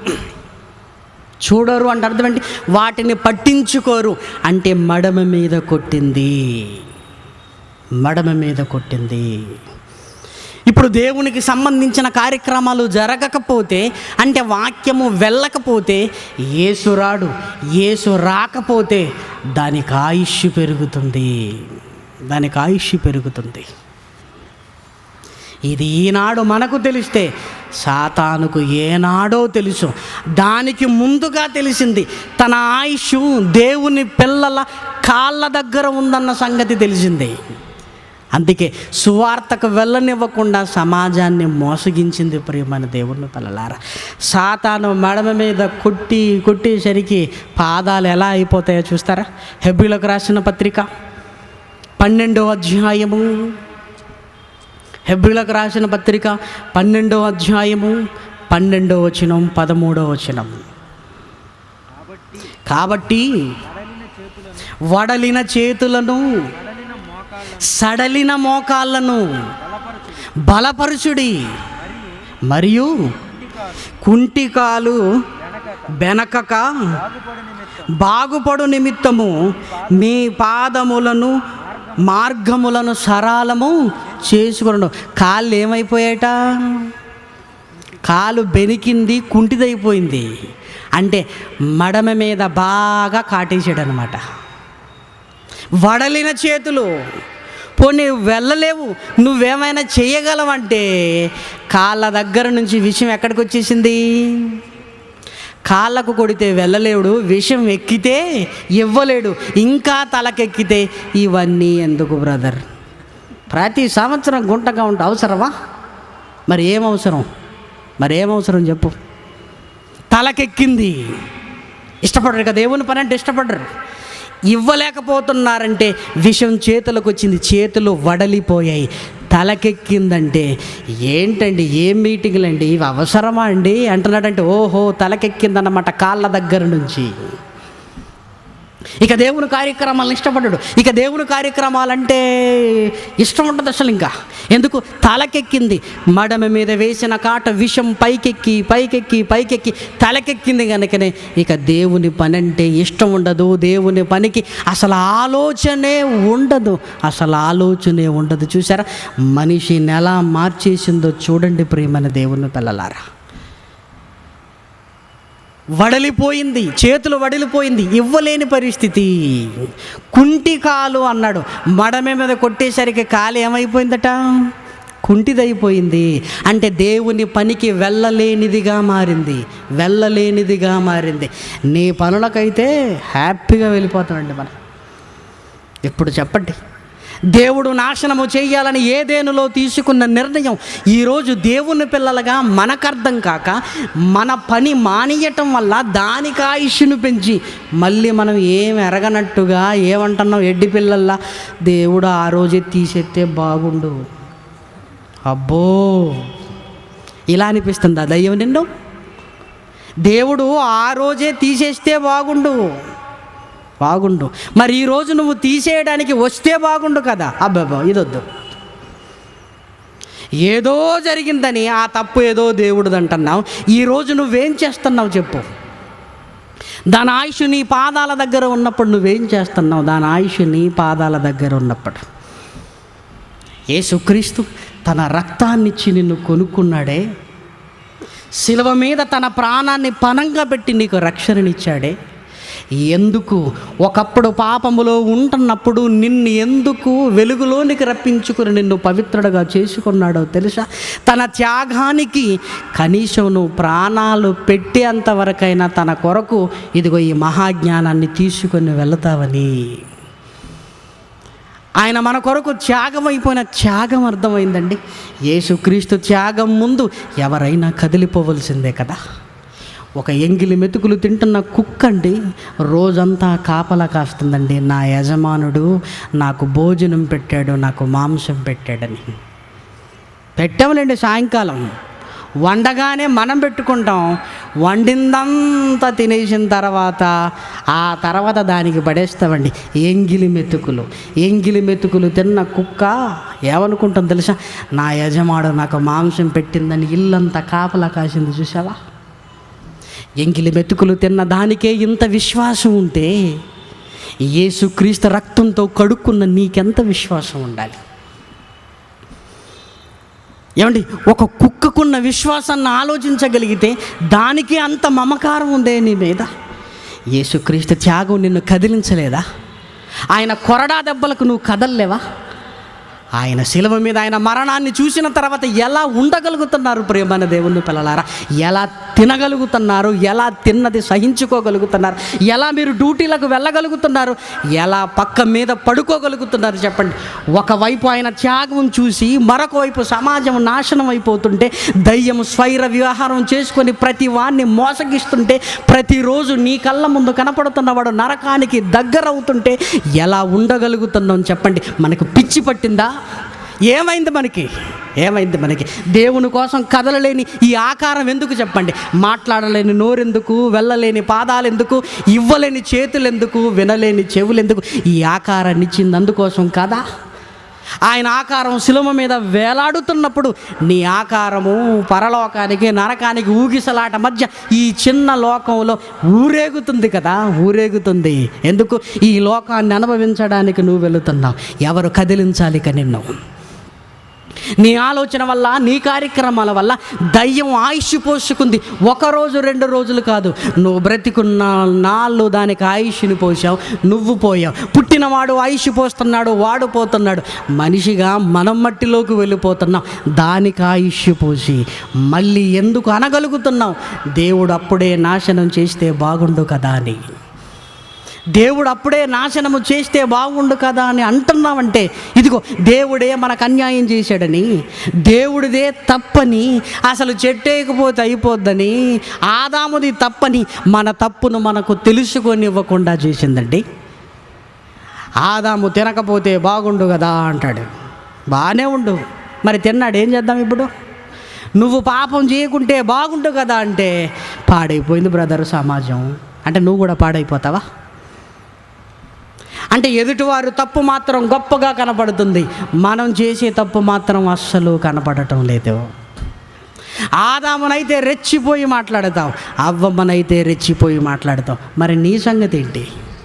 Speaker 1: చూడరు అంటే అర్థం ఏంటి వాటిని పట్టించుకోరు అంటే మడమ మీద కొట్టింది మడమ మీద కొట్టింది ఇప్పుడు దేవునికి సంబంధించిన కార్యక్రమాలు జరగకపోతే అంటే వాక్యము వెళ్ళకపోతే ఏసు రాడు ఏసు రాకపోతే దానికి ఆయుష్ పెరుగుతుంది దానికి ఆయుష్ పెరుగుతుంది ఇది ఈనాడు మనకు తెలిస్తే సాతానుకు ఏనాడో తెలుసు దానికి ముందుగా తెలిసింది తన ఆయుష్ దేవుని పిల్లల కాళ్ళ దగ్గర ఉందన్న సంగతి తెలిసింది అందుకే సువార్తకు వెళ్ళనివ్వకుండా సమాజాన్ని మోసగించింది ప్రియమైన దేవుని పిల్లలారా సాతాను మడమ మీద కొట్టి కొట్టేసరికి పాదాలు ఎలా అయిపోతాయో చూస్తారా హెబ్బీలకు రాసిన పత్రిక పన్నెండో అధ్యాయము హెబ్రిలకు రాసిన పత్రిక పన్నెండో అధ్యాయము పన్నెండో వచనం పదమూడో వచనం కాబట్టి వడలిన చేతులను సడలిన మోకాళ్ళను బలపరుచుడి మరియు కుంటికాలు బెనకక బాగుపడు నిమిత్తము మీ పాదములను మార్గములను సరాలము చేసుకున్నాడు కాళ్ళు ఏమైపోయాట కాలు బెనికింది కుంటిదైపోయింది అంటే మడమ మీద బాగా కాటేసాడు అనమాట వడలిన చేతులు పోనీ వెళ్ళలేవు నువ్వేమైనా చేయగలవంటే కాళ్ళ దగ్గర నుంచి విషయం ఎక్కడికి వచ్చేసింది కాళ్ళకు కొడితే వెళ్ళలేడు విషం ఎక్కితే ఇవ్వలేడు ఇంకా తలకెక్కితే ఇవన్నీ ఎందుకు బ్రదర్ ప్రతి సంవత్సరం గుంటగా ఉంటే అవసరమా మరి ఏం అవసరం మరి ఏం అవసరం చెప్పు తలకెక్కింది ఇష్టపడరు కదా దేవుని పని అంటే ఇష్టపడరు ఇవ్వలేకపోతున్నారంటే విషం చేతులకు వచ్చింది చేతులు వడలిపోయాయి తలకెక్కిందంటే ఏంటండి ఏం మీటింగ్లు అండి ఇవి అవసరమా అండి అంటున్నాడంటే ఓహో తలకెక్కిందన్నమాట కాళ్ళ దగ్గర నుంచి ఇక దేవుని కార్యక్రమాలను ఇష్టపడ్డాడు ఇక దేవుని కార్యక్రమాలంటే ఇష్టం ఉంటుంది అసలు ఇంకా ఎందుకు తలకెక్కింది మడమ మీద వేసిన కాట విషం పైకెక్కి పైకెక్కి పైకెక్కి తలకెక్కింది కనుకనే ఇక దేవుని పని అంటే ఇష్టం ఉండదు దేవుని పనికి అసలు ఆలోచనే ఉండదు అసలు ఆలోచనే ఉండదు చూసారా మనిషిని ఎలా మార్చేసిందో చూడండి ప్రియమైన దేవుని పిల్లలారా వడలిపోయింది చేతులు వడిలిపోయింది ఇవ్వలేని పరిస్థితి కుంటి కాలు అన్నాడు మడమ మీద కొట్టేసరికి కాలు ఏమైపోయిందట కుంటిదైపోయింది అంటే దేవుని పనికి వెళ్ళలేనిదిగా మారింది వెళ్ళలేనిదిగా మారింది నీ పనులకైతే హ్యాపీగా వెళ్ళిపోతామండి మనం ఇప్పుడు చెప్పండి దేవుడు నాశనము చేయాలని ఏదేనులో తీసుకున్న నిర్ణయం ఈరోజు దేవుని పిల్లలుగా మనకర్థం కాక మన పని మానియటం వల్ల దానికి ఆయుష్ను పెంచి మళ్ళీ మనం ఏం ఎరగనట్టుగా ఏమంటున్నాం ఎడ్డి పిల్లల్లా దేవుడు ఆ రోజే తీసేస్తే బాగుండు అబ్బో ఇలా అనిపిస్తుందా దయ్యం నిన్ను దేవుడు ఆ రోజే తీసేస్తే బాగుండు బాగుండు మరి ఈరోజు నువ్వు తీసేయడానికి వస్తే బాగుండు కదా అబ్బాబా ఇదొద్దు ఏదో జరిగిందని ఆ తప్పు ఏదో దేవుడిది అంటున్నావు ఈరోజు నువ్వేం చేస్తున్నావు చెప్పు దాని ఆయుష్ నీ పాదాల దగ్గర ఉన్నప్పుడు నువ్వేం చేస్తున్నావు దాని ఆయుష్ నీ పాదాల దగ్గర ఉన్నప్పుడు యేసుక్రీస్తు తన రక్తాన్నిచ్చి నిన్ను కొనుక్కున్నాడే శిలువ మీద తన ప్రాణాన్ని పనంగా పెట్టి నీకు రక్షణనిచ్చాడే ఎందుకు ఒకప్పుడు పాపములో ఉంటున్నప్పుడు నిన్ను ఎందుకు వెలుగులోనికి రప్పించుకుని నిన్ను పవిత్రుడుగా చేసుకున్నాడో తెలుసా తన త్యాగానికి కనీసం నువ్వు ప్రాణాలు పెట్టేంత వరకైనా తన కొరకు ఇదిగో ఈ మహాజ్ఞానాన్ని తీసుకొని వెళతావని ఆయన మన కొరకు త్యాగం అయిపోయిన త్యాగం అర్థమైందండి యేసుక్రీస్తు త్యాగం ముందు ఎవరైనా కదిలిపోవలసిందే కదా ఒక ఎంగిలి మెతుకులు తింటున్న కుక్క అండి రోజంతా కాపలా కాస్తుందండి నా యజమానుడు నాకు భోజనం పెట్టాడు నాకు మాంసం పెట్టాడని పెట్టాములేండి సాయంకాలం వండగానే మనం పెట్టుకుంటాం వండిందంతా తినేసిన తర్వాత ఆ తర్వాత దానికి పడేస్తామండి ఎంగిలి మెతుకులు ఎంగిలి మెతుకులు తిన్న కుక్క ఏమనుకుంటుంది తెలుసా నా యజమాడు నాకు మాంసం పెట్టిందని ఇల్లంతా కాపలా కాసింది చూసావా ఎంగిలి మెతుకులు తిన్న దానికే ఇంత విశ్వాసం ఉంటే యేసుక్రీస్తు రక్తంతో కడుక్కున్న నీకెంత విశ్వాసం ఉండాలి ఏమండి ఒక కుక్కకున్న విశ్వాసాన్ని ఆలోచించగలిగితే దానికి అంత మమకారం ఉందే నీ మీద యేసుక్రీస్తు త్యాగం నిన్ను కదిలించలేదా ఆయన కొరడా దెబ్బలకు నువ్వు కదల్లేవా ఆయన శిలువ మీద ఆయన మరణాన్ని చూసిన తర్వాత ఎలా ఉండగలుగుతున్నారు ప్రియమైన దేవుని పిల్లలారా ఎలా తినగలుగుతున్నారు ఎలా తిన్నది సహించుకోగలుగుతున్నారు ఎలా మీరు డ్యూటీలకు వెళ్ళగలుగుతున్నారు ఎలా పక్క మీద పడుకోగలుగుతున్నారు చెప్పండి ఒకవైపు ఆయన త్యాగం చూసి మరొక వైపు సమాజం నాశనం అయిపోతుంటే దయ్యం స్వైర వ్యవహారం చేసుకొని ప్రతి వాడిని మోసగిస్తుంటే ప్రతిరోజు నీ కళ్ళ ముందు కనపడుతున్నవాడు నరకానికి దగ్గరవుతుంటే ఎలా ఉండగలుగుతున్నాం చెప్పండి మనకు పిచ్చి పట్టిందా ఏమైంది మనకి ఏమైంది మనకి దేవుని కోసం కదలలేని ఈ ఆకారం ఎందుకు చెప్పండి మాట్లాడలేని నోరెందుకు వెళ్ళలేని పాదాలు ఎందుకు ఇవ్వలేని చేతులు ఎందుకు వినలేని చెవులు ఎందుకు ఈ ఆకారాన్ని ఇచ్చింది అందుకోసం కదా ఆయన ఆకారం శిలువ మీద వేలాడుతున్నప్పుడు నీ ఆకారము పరలోకానికి నరకానికి ఊగిసలాట మధ్య ఈ చిన్న లోకంలో ఊరేగుతుంది కదా ఊరేగుతుంది ఎందుకు ఈ లోకాన్ని అనుభవించడానికి నువ్వు వెళుతున్నావు ఎవరు కదిలించాలి ఇక నిన్ను నీ ఆలోచన వల్ల నీ కార్యక్రమాల వల్ల దయ్యం ఆయుష్ పోసుకుంది ఒక రోజు రెండు రోజులు కాదు నువ్వు బ్రతికున్న నాళ్ళు దానికి ఆయుష్ని పోసావు నువ్వు పోయావు పుట్టినవాడు ఆయుష్ పోస్తున్నాడు వాడు పోతున్నాడు మనిషిగా మనం మట్టిలోకి వెళ్ళిపోతున్నాం దానికి ఆయుష్ పోసి మళ్ళీ ఎందుకు అనగలుగుతున్నావు దేవుడు అప్పుడే నాశనం చేస్తే బాగుండు కదా అని దేవుడు అప్పుడే నాశనము చేస్తే బాగుండు కదా అని అంటున్నామంటే ఇదిగో దేవుడే మనకు అన్యాయం చేశాడని దేవుడిదే తప్పని అసలు చెట్టేయకపోతే అయిపోద్దని ఆదాముది తప్పని మన తప్పును మనకు తెలుసుకొని ఇవ్వకుండా చేసిందండి ఆదాము తినకపోతే బాగుండు కదా అంటాడు బాగానే ఉండు మరి తిన్నాడు ఏం చేద్దాం ఇప్పుడు నువ్వు పాపం చేయకుంటే బాగుంటావు కదా అంటే పాడైపోయింది బ్రదర్ సమాజం అంటే నువ్వు కూడా పాడైపోతావా అంటే ఎదుటివారు తప్పు మాత్రం గొప్పగా కనపడుతుంది మనం చేసే తప్పు మాత్రం అస్సలు కనపడటం లేదు ఆదామునైతే రెచ్చిపోయి మాట్లాడతాం అవ్వమ్మనైతే రెచ్చిపోయి మాట్లాడతాం మరి నీ సంగతి ఏంటి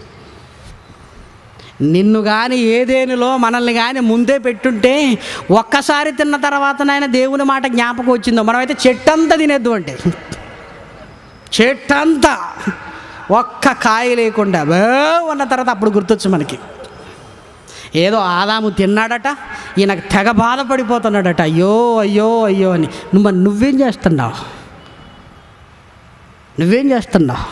Speaker 1: నిన్ను కానీ ఏదేనిలో మనల్ని కానీ ముందే పెట్టుంటే ఒక్కసారి తిన్న తర్వాత నాయన దేవుని మాట జ్ఞాపకం వచ్చిందో మనమైతే చెట్టంతా తినేద్దు అంటే చెట్టంతా ఒక్క కాయ లేకుండా వే ఉన్న తర్వాత అప్పుడు గుర్తొచ్చు మనకి ఏదో ఆదాము తిన్నాడట ఈయనకు తెగ బాధపడిపోతున్నాడట అయ్యో అయ్యో అయ్యో అని నువ్వు మరి నువ్వేం చేస్తున్నావు నువ్వేం చేస్తున్నావు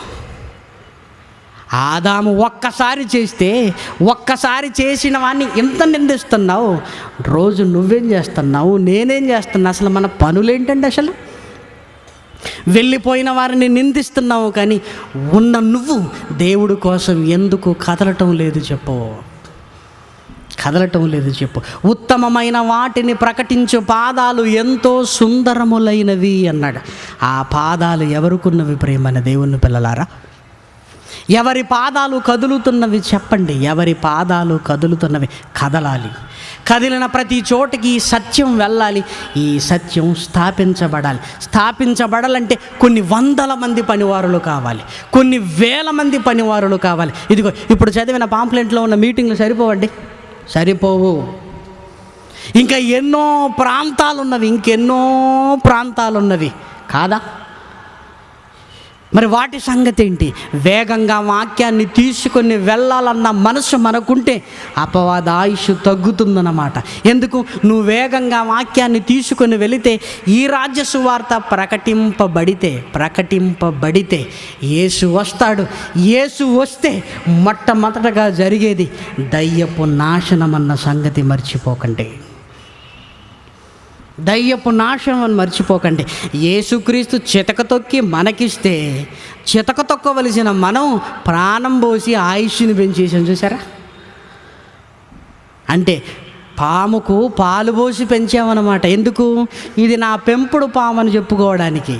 Speaker 1: ఆదాము ఒక్కసారి చేస్తే ఒక్కసారి చేసిన వాడిని ఎంత నిందిస్తున్నావు రోజు నువ్వేం చేస్తున్నావు నేనేం చేస్తున్నా అసలు మన పనులేంటండి అసలు వెళ్ళిపోయిన వారిని నిందిస్తున్నావు కానీ ఉన్న నువ్వు దేవుడి కోసం ఎందుకు కదలటం లేదు చెప్పు కదలటం లేదు చెప్పు ఉత్తమమైన వాటిని ప్రకటించు పాదాలు ఎంతో సుందరములైనవి అన్నాడు ఆ పాదాలు ఎవరుకున్నవి ప్రేమైన దేవుని పిల్లలారా ఎవరి పాదాలు కదులుతున్నవి చెప్పండి ఎవరి పాదాలు కదులుతున్నవి కదలాలి కదిలిన ప్రతి చోటకి ఈ సత్యం వెళ్ళాలి ఈ సత్యం స్థాపించబడాలి స్థాపించబడాలంటే కొన్ని వందల మంది పనివారులు కావాలి కొన్ని వేల మంది పనివారులు కావాలి ఇదిగో ఇప్పుడు చదివిన పాంప్లెంట్లో ఉన్న మీటింగ్లు సరిపోవండి సరిపోవు ఇంకా ఎన్నో ప్రాంతాలు ఉన్నవి ఇంకెన్నో ప్రాంతాలు ఉన్నవి కాదా మరి వాటి సంగతి ఏంటి వేగంగా వాక్యాన్ని తీసుకొని వెళ్ళాలన్న మనసు మనకుంటే అపవాద ఆయుష్ తగ్గుతుందన్నమాట ఎందుకు నువ్వు వేగంగా వాక్యాన్ని తీసుకొని వెళితే ఈ రాజ్య సువార్త ప్రకటింపబడితే ప్రకటింపబడితే యేసు వస్తాడు యేసు వస్తే మొట్టమొదటగా జరిగేది దయ్యపు నాశనం అన్న సంగతి మర్చిపోకండి దయ్యపు నాశనం అని మర్చిపోకండి యేసుక్రీస్తు చితక తొక్కి మనకిస్తే చితక తొక్కవలసిన మనం ప్రాణం పోసి ఆయుష్ని పెంచేసాం చూసారా అంటే పాముకు పాలు పోసి పెంచామన్నమాట ఎందుకు ఇది నా పెంపుడు పాము అని చెప్పుకోవడానికి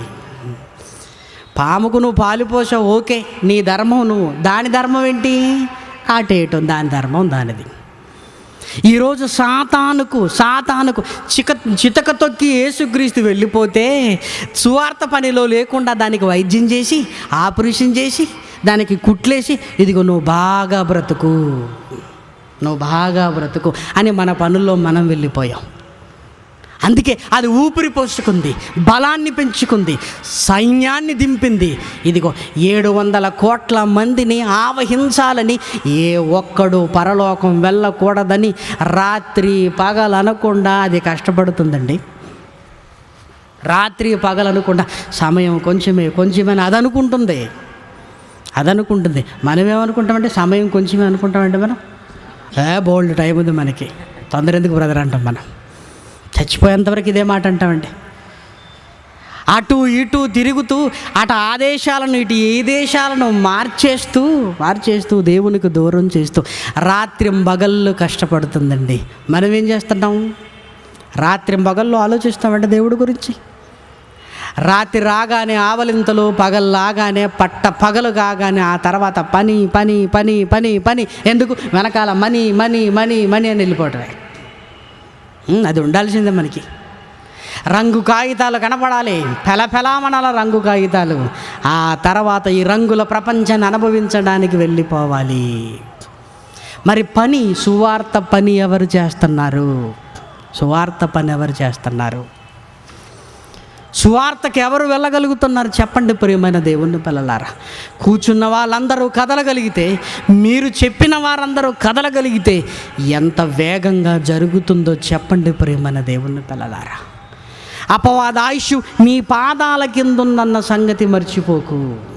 Speaker 1: పాముకు నువ్వు పాలు పోసావు ఓకే నీ ధర్మం నువ్వు దాని ధర్మం ఏంటి కాటేయటం దాని ధర్మం దానిది ఈరోజు సాతానుకు సాతానుకు చిక చితక తొక్కి యేసుక్రీస్తు వెళ్ళిపోతే సువార్త పనిలో లేకుండా దానికి వైద్యం చేసి ఆపరేషన్ చేసి దానికి కుట్లేసి ఇదిగో నువ్వు బాగా బ్రతుకు నువ్వు బాగా బ్రతుకు అని మన పనుల్లో మనం వెళ్ళిపోయాం అందుకే అది ఊపిరి పోసుకుంది బలాన్ని పెంచుకుంది సైన్యాన్ని దింపింది ఇదిగో ఏడు వందల కోట్ల మందిని ఆవహించాలని ఏ ఒక్కడు పరలోకం వెళ్ళకూడదని రాత్రి పగలు అనకుండా అది కష్టపడుతుందండి రాత్రి పగలు అనకుండా సమయం కొంచెమే కొంచెమే అది అనుకుంటుంది అది అనుకుంటుంది మనం ఏమనుకుంటామంటే సమయం కొంచెమే అనుకుంటామంటే మనం ఏ బోల్డ్ టైం ఉంది మనకి తొందర ఎందుకు బ్రదర్ అంటాం మనం చచ్చిపోయేంతవరకు ఇదే మాట అంటామండి అటు ఇటు తిరుగుతూ అటు ఆదేశాలను ఇటు ఈ దేశాలను మార్చేస్తూ మార్చేస్తూ దేవునికి దూరం చేస్తూ రాత్రి బగళ్ళు కష్టపడుతుందండి మనం ఏం చేస్తున్నాం రాత్రి బగళ్ళు ఆలోచిస్తామంటే దేవుడి గురించి రాత్రి రాగానే ఆవలింతలు పగల్లాగానే పట్ట పగలు కాగానే ఆ తర్వాత పని పని పని పని పని ఎందుకు వెనకాల మనీ మనీ మనీ మనీ అని వెళ్ళిపోవటమే ఉమ్, అది ఉండాల్సిందే మనకి రంగు కాగితాలు కనపడాలి పెలపెలామనాల రంగు కాగితాలు ఆ తర్వాత ఈ రంగుల ప్రపంచాన్ని అనుభవించడానికి వెళ్ళిపోవాలి మరి పని సువార్త పని ఎవరు చేస్తున్నారు సువార్త పని ఎవరు చేస్తున్నారు సువార్తకి ఎవరు వెళ్ళగలుగుతున్నారు చెప్పండి ప్రియమైన దేవుని పిల్లలారా కూర్చున్న వాళ్ళందరూ కదలగలిగితే మీరు చెప్పిన వారందరూ కదలగలిగితే ఎంత వేగంగా జరుగుతుందో చెప్పండి ప్రియమైన దేవుని పిల్లలారా అపవాద ఆయుష్ నీ పాదాల కిందుందన్న సంగతి మర్చిపోకు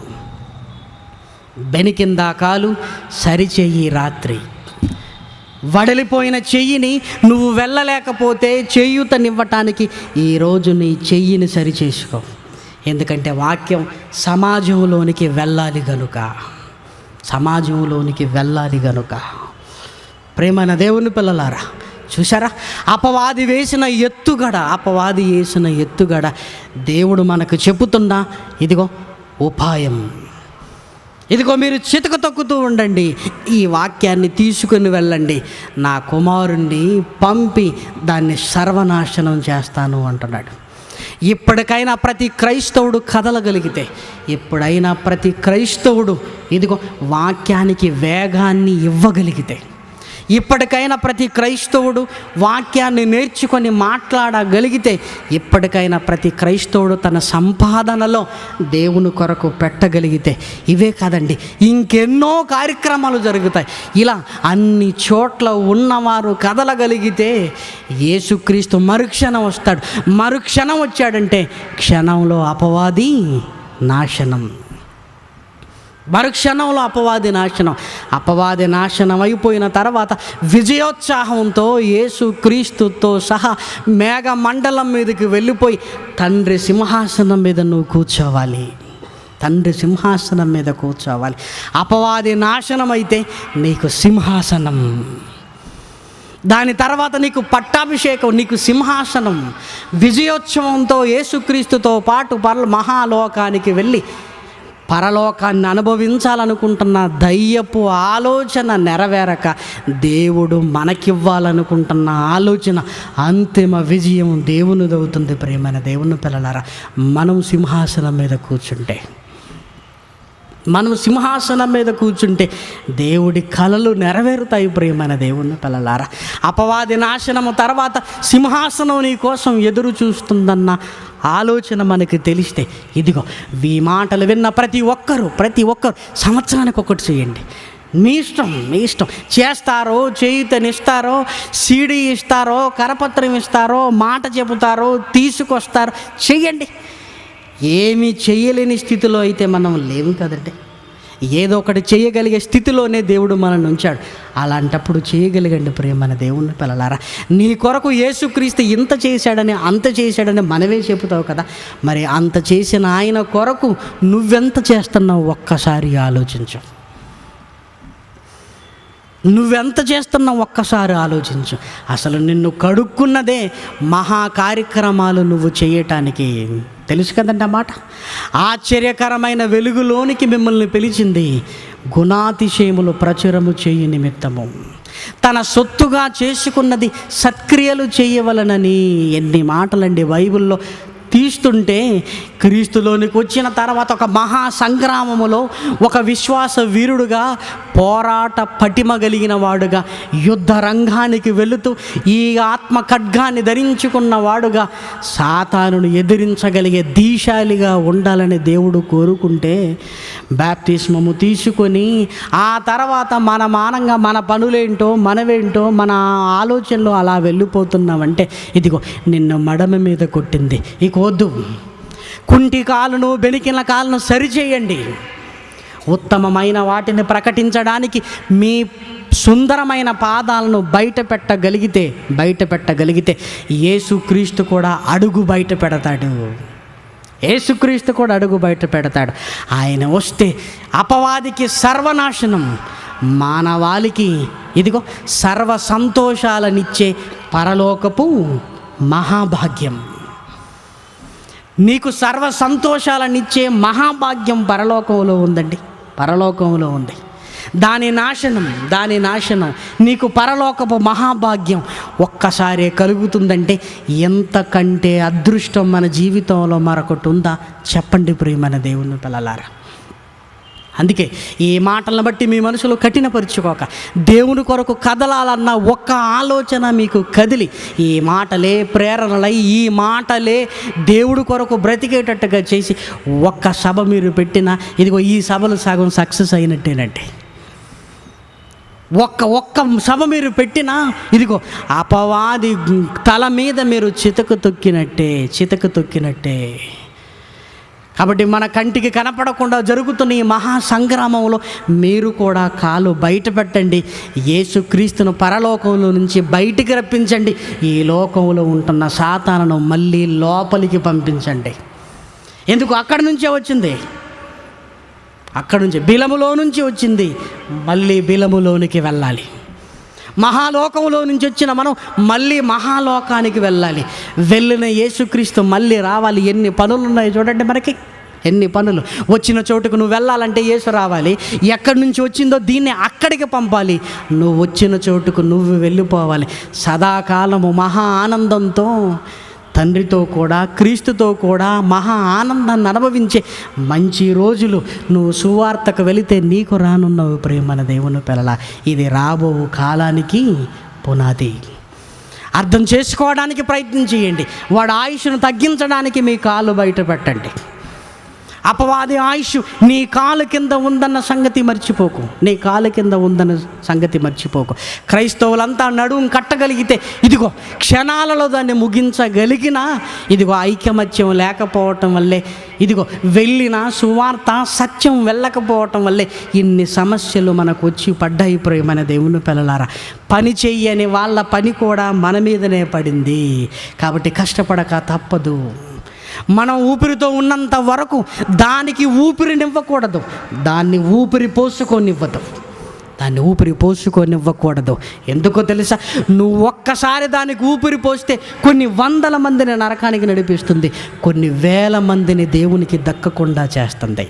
Speaker 1: బెనికింద కాలు సరిచెయ్యి రాత్రి వడలిపోయిన చెయ్యిని నువ్వు వెళ్ళలేకపోతే చేయూతనివ్వటానికి ఈరోజు నీ చెయ్యిని సరిచేసుకో ఎందుకంటే వాక్యం సమాజంలోనికి వెళ్ళాలి గనుక సమాజంలోనికి వెళ్ళాలి గనుక ప్రేమైన దేవుని పిల్లలారా చూసారా అపవాది వేసిన ఎత్తుగడ అపవాది వేసిన ఎత్తుగడ దేవుడు మనకు చెబుతున్నా ఇదిగో ఉపాయం ఇదిగో మీరు చితక తొక్కుతూ ఉండండి ఈ వాక్యాన్ని తీసుకుని వెళ్ళండి నా కుమారుణ్ణి పంపి దాన్ని సర్వనాశనం చేస్తాను అంటున్నాడు ఇప్పటికైనా ప్రతి క్రైస్తవుడు కదలగలిగితే ఎప్పుడైనా ప్రతి క్రైస్తవుడు ఇదిగో వాక్యానికి వేగాన్ని ఇవ్వగలిగితే ఇప్పటికైనా ప్రతి క్రైస్తవుడు వాక్యాన్ని నేర్చుకొని మాట్లాడగలిగితే ఇప్పటికైనా ప్రతి క్రైస్తవుడు తన సంపాదనలో దేవుని కొరకు పెట్టగలిగితే ఇవే కాదండి ఇంకెన్నో కార్యక్రమాలు జరుగుతాయి ఇలా అన్ని చోట్ల ఉన్నవారు కదలగలిగితే యేసుక్రీస్తు మరుక్షణం వస్తాడు మరుక్షణం వచ్చాడంటే క్షణంలో అపవాది నాశనం మరుక్షణంలో అపవాది నాశనం అపవాది నాశనం అయిపోయిన తర్వాత విజయోత్సాహంతో యేసు క్రీస్తుతో సహా మేఘ మండలం మీదకి వెళ్ళిపోయి తండ్రి సింహాసనం మీద నువ్వు కూర్చోవాలి తండ్రి సింహాసనం మీద కూర్చోవాలి అపవాది నాశనం అయితే నీకు సింహాసనం దాని తర్వాత నీకు పట్టాభిషేకం నీకు సింహాసనం విజయోత్సవంతో యేసుక్రీస్తుతో పాటు పర్ల మహాలోకానికి వెళ్ళి పరలోకాన్ని అనుభవించాలనుకుంటున్న దయ్యపు ఆలోచన నెరవేరక దేవుడు మనకివ్వాలనుకుంటున్న ఆలోచన అంతిమ విజయం దేవునిదవుతుంది ప్రేమైన దేవుని పిల్లలారా మనం సింహాసనం మీద కూర్చుంటే మనం సింహాసనం మీద కూర్చుంటే దేవుడి కలలు నెరవేరుతాయి ప్రియమైన దేవుని పిల్లలారా అపవాది నాశనము తర్వాత సింహాసనం నీ కోసం ఎదురు చూస్తుందన్న ఆలోచన మనకి తెలిస్తే ఇదిగో ఈ మాటలు విన్న ప్రతి ఒక్కరూ ప్రతి ఒక్కరు సంవత్సరానికి ఒకటి చేయండి మీ ఇష్టం మీ ఇష్టం చేస్తారో చేయుతనిస్తారో సీడీ ఇస్తారో కరపత్రం ఇస్తారో మాట చెబుతారో తీసుకొస్తారో చెయ్యండి ఏమీ చేయలేని స్థితిలో అయితే మనం లేవు కదండి ఏదో ఒకటి చేయగలిగే స్థితిలోనే దేవుడు మనల్ని ఉంచాడు అలాంటప్పుడు చేయగలిగండి ప్రేమన దేవుని పిల్లలారా నీ కొరకు యేసుక్రీస్తు ఇంత చేశాడని అంత చేశాడని మనమే చెబుతావు కదా మరి అంత చేసిన ఆయన కొరకు నువ్వెంత చేస్తున్నావు ఒక్కసారి ఆలోచించు నువ్వెంత చేస్తున్నావు ఒక్కసారి ఆలోచించు అసలు నిన్ను కడుక్కున్నదే మహా కార్యక్రమాలు నువ్వు చేయటానికి తెలుసు కదండి ఆ మాట ఆశ్చర్యకరమైన వెలుగులోనికి మిమ్మల్ని పిలిచింది గుణాతిశయములు ప్రచురము చేయు నిమిత్తము తన సొత్తుగా చేసుకున్నది సత్క్రియలు చేయవలనని ఎన్ని మాటలండి బైబిల్లో తీస్తుంటే క్రీస్తులోనికి వచ్చిన తర్వాత ఒక మహా సంగ్రామములో ఒక విశ్వాస వీరుడుగా పోరాట పటిమ కలిగిన వాడుగా యుద్ధ రంగానికి వెళుతూ ఈ ఆత్మ ఖడ్గాన్ని ధరించుకున్న వాడుగా సాతానును ఎదిరించగలిగే దీశాలిగా ఉండాలని దేవుడు కోరుకుంటే బ్యాప్తిస్మము తీసుకొని ఆ తర్వాత మన మానంగా మన పనులేంటో మనవేంటో మన ఆలోచనలు అలా వెళ్ళిపోతున్నామంటే ఇదిగో నిన్ను మడమ మీద కొట్టింది ఇక వద్దు కుంటి కాలును బెనికిన కాలును సరిచేయండి ఉత్తమమైన వాటిని ప్రకటించడానికి మీ సుందరమైన పాదాలను బయట పెట్టగలిగితే బయట పెట్టగలిగితే యేసుక్రీస్తు కూడా అడుగు బయట పెడతాడు యేసుక్రీస్తు కూడా అడుగు బయట పెడతాడు ఆయన వస్తే అపవాదికి సర్వనాశనం మానవాళికి ఇదిగో సర్వ సంతోషాలనిచ్చే పరలోకపు మహాభాగ్యం నీకు సర్వ సంతోషాలనిచ్చే మహాభాగ్యం పరలోకంలో ఉందండి పరలోకంలో ఉంది దాని నాశనం దాని నాశనం నీకు పరలోకపు మహాభాగ్యం ఒక్కసారే కలుగుతుందంటే ఎంతకంటే అదృష్టం మన జీవితంలో మరొకటి ఉందా చెప్పండి ప్రియమైన దేవుని పిల్లలారా అందుకే ఈ మాటలను బట్టి మీ మనసులో కఠినపరుచుకోక దేవుని కొరకు కదలాలన్న ఒక్క ఆలోచన మీకు కదిలి ఈ మాటలే ప్రేరణలై ఈ మాటలే దేవుడి కొరకు బ్రతికేటట్టుగా చేసి ఒక్క సభ మీరు పెట్టినా ఇదిగో ఈ సభలు సగం సక్సెస్ అయినట్టేనంటే ఒక్క ఒక్క సభ మీరు పెట్టినా ఇదిగో అపవాది తల మీద మీరు చితక తొక్కినట్టే చితక తొక్కినట్టే కాబట్టి మన కంటికి కనపడకుండా జరుగుతున్న ఈ మహా సంగ్రామంలో మీరు కూడా కాలు బయట పెట్టండి యేసుక్రీస్తును పరలోకంలో నుంచి బయటికి రప్పించండి ఈ లోకంలో ఉంటున్న సాతానను మళ్ళీ లోపలికి పంపించండి ఎందుకు అక్కడి నుంచే వచ్చింది అక్కడి నుంచి బిలములో నుంచి వచ్చింది మళ్ళీ బిలములోనికి వెళ్ళాలి మహాలోకంలో నుంచి వచ్చిన మనం మళ్ళీ మహాలోకానికి వెళ్ళాలి వెళ్ళిన యేసుక్రీస్తు మళ్ళీ రావాలి ఎన్ని పనులు ఉన్నాయి చూడండి మనకి ఎన్ని పనులు వచ్చిన చోటుకు నువ్వు వెళ్ళాలంటే యేసు రావాలి ఎక్కడి నుంచి వచ్చిందో దీన్ని అక్కడికి పంపాలి నువ్వు వచ్చిన చోటుకు నువ్వు వెళ్ళిపోవాలి సదాకాలము మహా ఆనందంతో తండ్రితో కూడా క్రీస్తుతో కూడా మహా ఆనందాన్ని అనుభవించే మంచి రోజులు నువ్వు సువార్తకు వెళితే నీకు రానున్నవి ప్రేమన దేవుని పిల్లల ఇది రాబో కాలానికి పునాది అర్థం చేసుకోవడానికి ప్రయత్నం చేయండి వాడు ఆయుష్ను తగ్గించడానికి మీ కాలు బయట పెట్టండి అపవాది ఆయుష్ నీ కాలు కింద ఉందన్న సంగతి మర్చిపోకు నీ కాలు కింద ఉందన్న సంగతి మర్చిపోకు క్రైస్తవులంతా నడుము కట్టగలిగితే ఇదిగో క్షణాలలో దాన్ని ముగించగలిగినా ఇదిగో ఐకమత్యం లేకపోవటం వల్లే ఇదిగో వెళ్ళిన సువార్త సత్యం వెళ్ళకపోవటం వల్లే ఇన్ని సమస్యలు మనకు వచ్చి పడ్డాయి ప్రేమైన దేవుని పిల్లలారా పని చెయ్యని వాళ్ళ పని కూడా మన మీదనే పడింది కాబట్టి కష్టపడక తప్పదు మనం ఊపిరితో ఉన్నంత వరకు దానికి ఊపిరినివ్వకూడదు దాన్ని ఊపిరి పోసుకోనివ్వదు దాన్ని ఊపిరి పోసుకోనివ్వకూడదు ఎందుకో తెలుసా నువ్వు ఒక్కసారి దానికి ఊపిరి పోస్తే కొన్ని వందల మందిని నరకానికి నడిపిస్తుంది కొన్ని వేల మందిని దేవునికి దక్కకుండా చేస్తుంది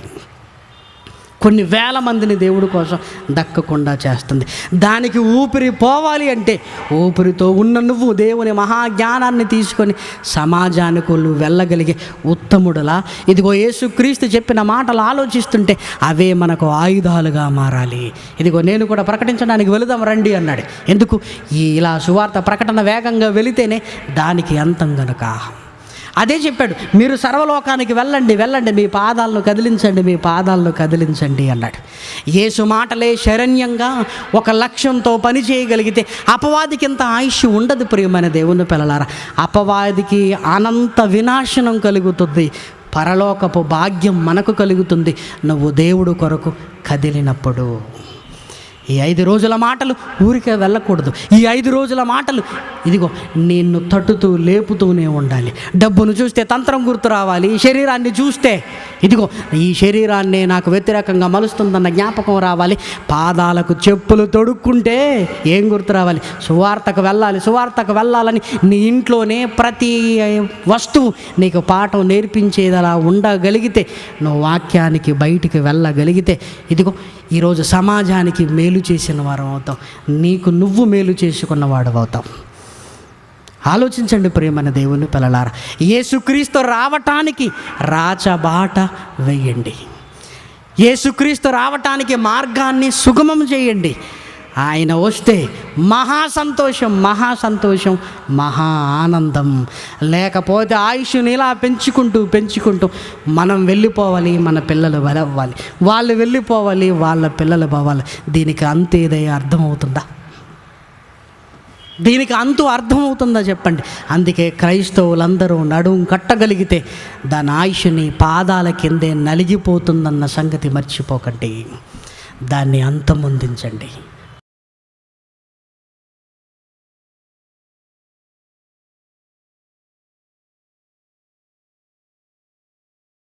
Speaker 1: కొన్ని వేల మందిని దేవుడి కోసం దక్కకుండా చేస్తుంది దానికి ఊపిరి పోవాలి అంటే ఊపిరితో ఉన్న నువ్వు దేవుని మహాజ్ఞానాన్ని తీసుకొని సమాజానికి నువ్వు వెళ్ళగలిగే ఉత్తముడులా ఇదిగో యేసుక్రీస్తు చెప్పిన మాటలు ఆలోచిస్తుంటే అవే మనకు ఆయుధాలుగా మారాలి ఇదిగో నేను కూడా ప్రకటించడానికి వెళుదాం రండి అన్నాడు ఎందుకు ఈ ఇలా సువార్త ప్రకటన వేగంగా వెళితేనే దానికి అంతం గనుక అదే చెప్పాడు మీరు సర్వలోకానికి వెళ్ళండి వెళ్ళండి మీ పాదాలను కదిలించండి మీ పాదాలను కదిలించండి అన్నాడు యేసు మాటలే శరణ్యంగా ఒక లక్ష్యంతో పని చేయగలిగితే అపవాదికి ఇంత ఆయుష్ ఉండదు ప్రియమైన దేవుని పిల్లలారా అపవాదికి అనంత వినాశనం కలుగుతుంది పరలోకపు భాగ్యం మనకు కలుగుతుంది నువ్వు దేవుడు కొరకు కదిలినప్పుడు ఈ ఐదు రోజుల మాటలు ఊరికే వెళ్ళకూడదు ఈ ఐదు రోజుల మాటలు ఇదిగో నిన్ను తట్టుతూ లేపుతూనే ఉండాలి డబ్బును చూస్తే తంత్రం గుర్తు రావాలి శరీరాన్ని చూస్తే ఇదిగో ఈ శరీరాన్ని నాకు వ్యతిరేకంగా మలుస్తుందన్న జ్ఞాపకం రావాలి పాదాలకు చెప్పులు తొడుక్కుంటే ఏం గుర్తు రావాలి సువార్తకు వెళ్ళాలి సువార్తకు వెళ్ళాలని నీ ఇంట్లోనే ప్రతి వస్తువు నీకు పాఠం నేర్పించేది అలా ఉండగలిగితే నువ్వు వాక్యానికి బయటికి వెళ్ళగలిగితే ఇదిగో ఈరోజు సమాజానికి మేలు చేసిన వారం అవుతావు నీకు నువ్వు మేలు చేసుకున్నవాడు అవుతావు ఆలోచించండి ప్రేమన దేవుని పిల్లలారా యేసుక్రీస్తు రావటానికి రాచబాట వేయండి యేసుక్రీస్తు రావటానికి మార్గాన్ని సుగమం చేయండి ఆయన వస్తే మహా సంతోషం మహా సంతోషం మహా ఆనందం లేకపోతే ఆయుష్ని ఇలా పెంచుకుంటూ పెంచుకుంటూ మనం వెళ్ళిపోవాలి మన పిల్లలు వెళ్ళవ్వాలి వాళ్ళు వెళ్ళిపోవాలి వాళ్ళ పిల్లలు పోవాలి దీనికి అంతేదయ్యా అర్థమవుతుందా దీనికి అంతు అర్థమవుతుందా చెప్పండి అందుకే క్రైస్తవులందరూ నడుం కట్టగలిగితే దాని ఆయుష్ని పాదాల కిందే నలిగిపోతుందన్న సంగతి మర్చిపోకండి దాన్ని అంతమొందించండి